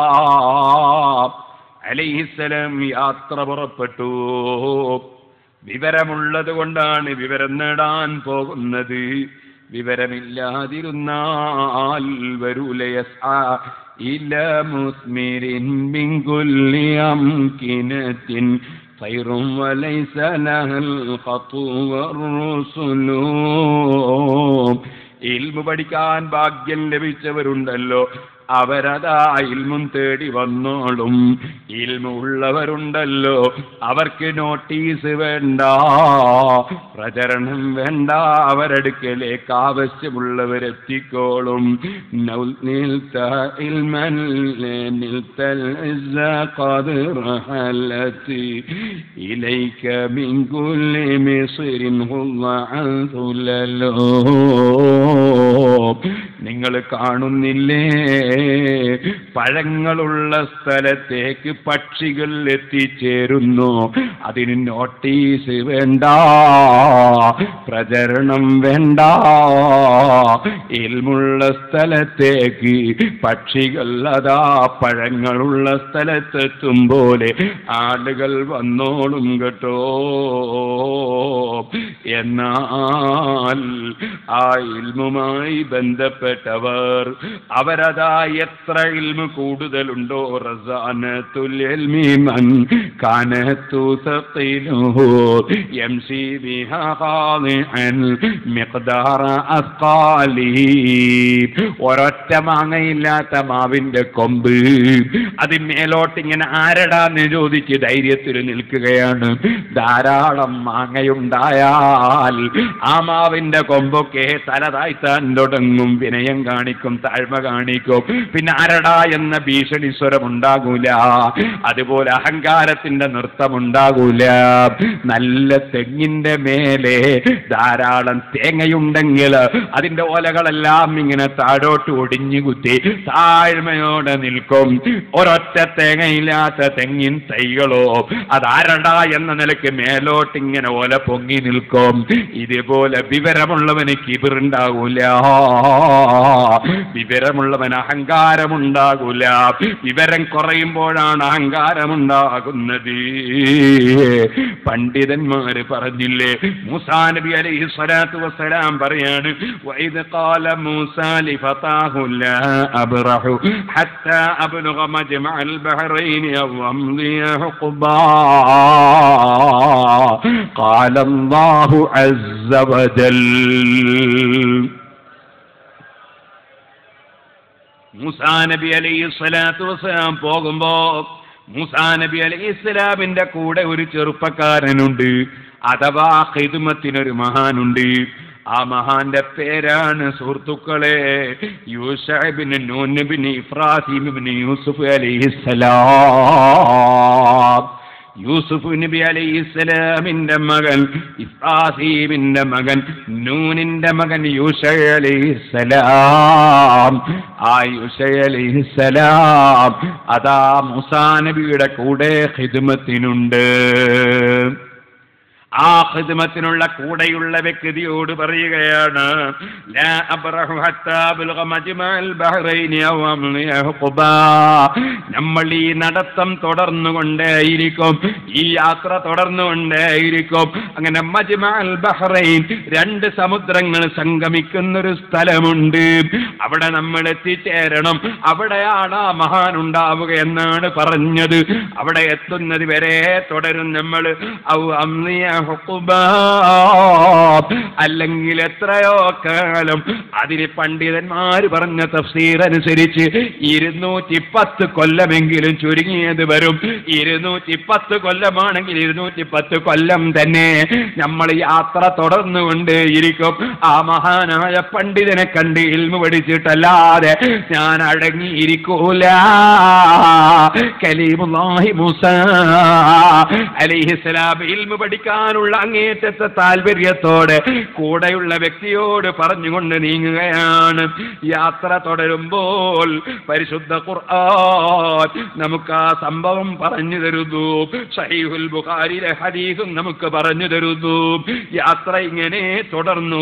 അലൈഹിസ്സലാം യാത്ര പുറപ്പെട്ടു വിവരമുള്ളത് കൊണ്ടാണ് വിവരം നേടാൻ പോകുന്നത് വിവരമില്ലാതിരുന്നാൽ വരൂലയസ്ആ ഇല മുസ്മിരിൻ മിൻ കുല്ലി അംകിനത്തിൻ خير وليس لها الخطو والرسل ഇൽമു പഠിക്കാൻ ഭാഗ്യം ലഭിച്ചവരുണ്ടല്ലോ അവരതാ ഇൽമും തേടി വന്നോളും ഇൽമു ഉള്ളവരുണ്ടല്ലോ അവർക്ക് നോട്ടീസ് വേണ്ട പ്രചരണം വേണ്ട അവരടുക്കലേക്ക് ആവശ്യമുള്ളവരെത്തിക്കോളും നൗ- നിൽത്ത ഇൽമൻ നിൽത്തൽ ഇസ്സ ഖദ് റഹലത്ത് ഇലൈക മിൻ കുല്ലി മിസ്രിൻ ഹുവ അൻ സുലലോ നിങ്ങൾ കാണുന്നില്ലേ പഴങ്ങളുള്ള സ്ഥലത്തേക്ക് പക്ഷികൾ എത്തിച്ചേരുന്നു അതിന് നോട്ടീസ് വേണ്ട പ്രചരണം വേണ്ട ഇൽമുള്ള സ്ഥലത്തേക്ക് പക്ഷികൾ അതാ പഴങ്ങളുള്ള സ്ഥലത്തെത്തും പോലെ ആളുകൾ വന്നോളും കേട്ടോ എന്നാൽ ആ ഇൽമുമായി ബന്ധപ്പെട്ടവർ അവരതാ എത്ര ഇൽമു കൂടുതലുണ്ടോ റസാനത്തുൽ ഇൽമി മൻ കാനത്തു സഖിലുഹു യംശി ബിഹാ ഖാദിഅൻ മിഖ്ദാറ അസ്ഖാലിഹി ഒരൊറ്റ മാങ്ങയില്ലാത്ത മാവിന്റെ കൊമ്പ് അത് മേലോട്ട് ഇങ്ങനെ ആരടാന്ന് ചോദിച്ച് ധൈര്യത്തിൽ നിൽക്കുകയാണ് ധാരാളം മാങ്ങയുണ്ടായാൽ ആ മാവിന്റെ കൊമ്പൊക്കെ തല താഴ്ത്താൻ തുടങ്ങും വിനയം കാണിക്കും താഴ്മ കാണിക്കും പിന്നെ ആരടാ എന്ന ഭീഷണി സ്വരം ഉണ്ടാകൂല അതുപോലെ അഹങ്കാരത്തിന്റെ നൃത്തം ഉണ്ടാകൂല നല്ല തെങ്ങിന്റെ മേലെ ധാരാളം തേങ്ങയുണ്ടെങ്കിൽ അതിന്റെ ഓലകളെല്ലാം ഇങ്ങനെ താഴോട്ട് ഒടിഞ്ഞു കുത്തി താഴ്മയോടെ നിൽക്കും ഒരൊറ്റ തേങ്ങയില്ലാത്ത തെങ്ങിൻ തൈകളോ അതാരടാ എന്ന നിലയ്ക്ക് മേലോട്ട് ഇങ്ങനെ ഓല പൊങ്ങി നിൽക്കും ഇതുപോലെ വിവരമുള്ളവന് കിബിറുണ്ടാകൂല വിവരമുള്ളവൻ അഹങ്കാരമുണ്ടാകൂല വിവരം കുറയുമ്പോഴാണ് അഹങ്കാരമുണ്ടാകുന്നത് പണ്ഡിതന്മാര് പറഞ്ഞില്ലേ മൂസാ നബി അലൈഹി സ്വലാത്തു വസ്സലാം പറയാണ് വൈദ് ഖാല മൂസാ لفتاه لا أبرح حتى أبلغ مجمع البحرين أو أمضي حقبا قال الله عز وجل മൂസാ നബി അലൈഹി സ്വലാത്തു വസ്സലാം പോകുമ്പോ മൂസാ നബി അലൈഹി ഇസ്ലാമിന്റെ കൂടെ ഒരു ചെറുപ്പക്കാരനുണ്ട് അഥവാ ഹിദ്മത്തിനൊരു മഹാനുണ്ട് ആ മഹാന്റെ പേരാണ് സുഹൃത്തുക്കളെ യൂസബിന് നൂനബിന് ഇഫ്രാഹിമിന് യൂസുഫ് അലൈഹിസ്സലാം യൂസുഫ് നബി അലൈഹി ഇസ്ലാമിന്റെ മകൻ ഇബ്രാഹീമിന്റെ മകൻ നൂനിന്റെ മകൻ യൂഷ അലൈഹിസ്സലാം ആ യൂഷ അലൈഹിസ്സലാം അതാ മുസാ നബിയുടെ കൂടെ ഹിദ്മത്തിനുണ്ട് ആ ഹിദ്മത്തിനുള്ള കൂടെയുള്ള വ്യക്തിയോട് പറയുകയാണ് ലാ അബ്റഹു ഹത്താ ബുൽഗ മജ്മഅൽ ബഹ്റൈനി ഔ അംളിയ ഹുഖബാ. നമ്മൾ ഈ നടത്തം തുടർന്നുകൊണ്ടേയിരിക്കും ഈ യാത്ര തുടർന്നുകൊണ്ടേയിരിക്കും അങ്ങനെ മജ്മഅൽ ബഹ്റൈൻ രണ്ട് സമുദ്രങ്ങൾ സംഗമിക്കുന്ന ഒരു സ്ഥലമുണ്ട് അവിടെ നമ്മൾ എത്തിച്ചേരണം അവിടെയാണ് ആ മഹാൻ ഉണ്ടാവുക എന്നാണ് പറഞ്ഞത് അവിടെ എത്തുന്നത് വരെ തുടരും നമ്മൾ ഔ അംനിയ ഹുഖുബാ. അല്ലെങ്കിൽ എത്രയോ കാലം അതിന് പണ്ഡിതന്മാര് പറഞ്ഞ തഫ്സീർ അനുസരിച്ച് ഇരുന്നൂറ്റി പത്ത് കൊല്ലമെങ്കിലും ചുരുങ്ങിയത് വരും ഇരുന്നൂറ്റി പത്ത് കൊല്ലമാണെങ്കിൽ ഇരുന്നൂറ്റി പത്ത് കൊല്ലം തന്നെ നമ്മൾ യാത്ര തുടർന്നുകൊണ്ട് ഇരിക്കും ആ മഹാനായ പണ്ഡിതനെ കണ്ട് ഇൽമ പഠിച്ചിട്ടല്ലാതെ ഞാൻ അടങ്ങിയിരിക്കൂല കലീമുല്ലാഹി മൂസ അലിഹിസ്ലാം ഇൽമ പഠിക്കാനുള്ള അങ്ങേറ്റത്തെ താല്പര്യത്തോടെ കൂടെയുള്ള വ്യക്തിയോട് പറഞ്ഞുകൊണ്ട് നീങ്ങുകയാണ് യാത്ര തുടരുമ്പോൾ പരിശുദ്ധ ഖുർആൻ നമുക്ക് ആ സംഭവം പറഞ്ഞു തരുന്നു സഹീഹുൽ ബുഖാരിയിലെ ഹദീസും നമുക്ക് പറഞ്ഞു തരുന്നു യാത്ര ഇങ്ങനെ തുടർന്നു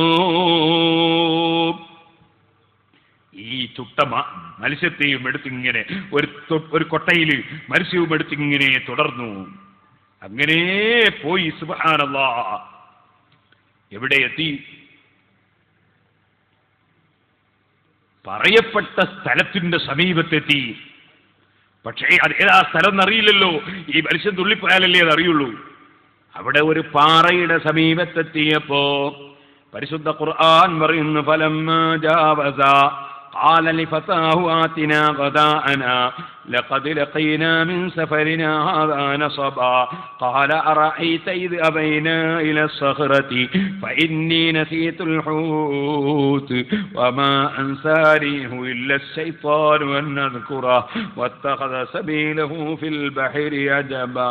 ഈ ചുട്ട മ- മത്സ്യത്തെയും എടുത്തിങ്ങനെ ഒരു തൊ- ഒരു കൊട്ടയിൽ മത്സ്യവും എടുത്തിങ്ങനെ തുടർന്നു അങ്ങനെ പോയി സുബഹാനല്ലാ എവിടെ എത്തി പറയപ്പെട്ട സ്ഥലത്തിന്റെ സമീപത്തെത്തി പക്ഷേ അത് ഏതാ സ്ഥലം എന്നറിയില്ലല്ലോ ഈ മത്സ്യം തുള്ളിപ്പോയാലല്ലേ അത് അറിയുള്ളൂ അവിടെ ഒരു പാറയുടെ സമീപത്തെത്തിയപ്പോ പരിശുദ്ധ ഖുർആൻ പറയുന്നു ഫലം ജാവസ قال لفتاه آتنا غداءنا لقد لقينا من سفرنا هذا نصبا قال أرأيت إذ أبينا إلى الصخرة فإني نسيت الحوت وما أنسانيه إلا الشيطان أن أذكره واتخذ سبيله في البحر عجبا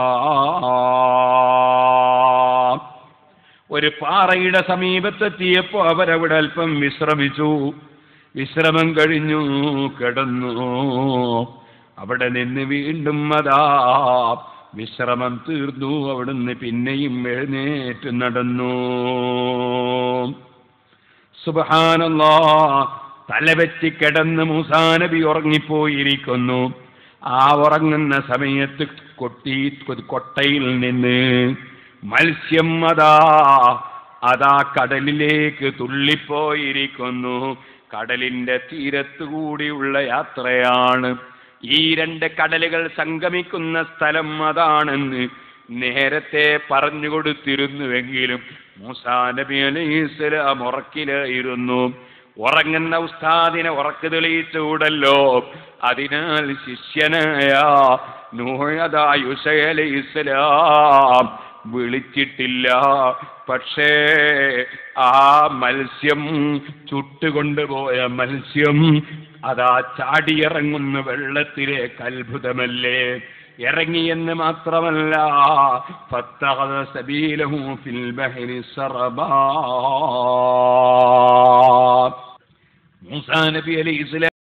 ഒരു പാറയുടെ സമീപത്തെത്തിയപ്പോ അവരവിടെ അല്പം വിശ്രമിച്ചു വിശ്രമം കഴിഞ്ഞു കിടന്നു അവിടെ നിന്ന് വീണ്ടും അതാ വിശ്രമം തീർന്നു അവിടുന്ന് പിന്നെയും എഴുന്നേറ്റ് നടന്നു സുബഹാനല്ലാ തലവെച്ച് കിടന്ന് മൂസാനബി ഉറങ്ങിപ്പോയിരിക്കുന്നു ആ ഉറങ്ങുന്ന സമയത്ത് കൊട്ടി കൊട്ടയിൽ നിന്ന് മത്സ്യം അതാ അതാ കടലിലേക്ക് തുള്ളിപ്പോയിരിക്കുന്നു കടലിന്റെ തീരത്തുകൂടിയുള്ള യാത്രയാണ് ഈ രണ്ട് കടലുകൾ സംഗമിക്കുന്ന സ്ഥലം അതാണെന്ന് നേരത്തെ പറഞ്ഞു കൊടുത്തിരുന്നുവെങ്കിലും മൂസാ നബി അലൈഹിസ്സലാം ഉറക്കിലായിരുന്നു ഉറങ്ങുന്ന ഉസ്താദിനെ ഉറക്ക് തെളിയിച്ചുകൂടല്ലോ അതിനാൽ ശിഷ്യനായ അലൈഹിസ്സലാം വിളിച്ചിട്ടില്ല പക്ഷേ ആ മത്സ്യം ചുട്ടുകൊണ്ടുപോയ മത്സ്യം അതാ ചാടിയിറങ്ങുന്ന വെള്ളത്തിലേക്ക് അത്ഭുതമല്ലേ ഇറങ്ങിയെന്ന് മാത്രമല്ല ഫത്തഹദ സബീലഹു ഫിൽ ബഹരി സറബാ മൂസാ നബി അലൈഹി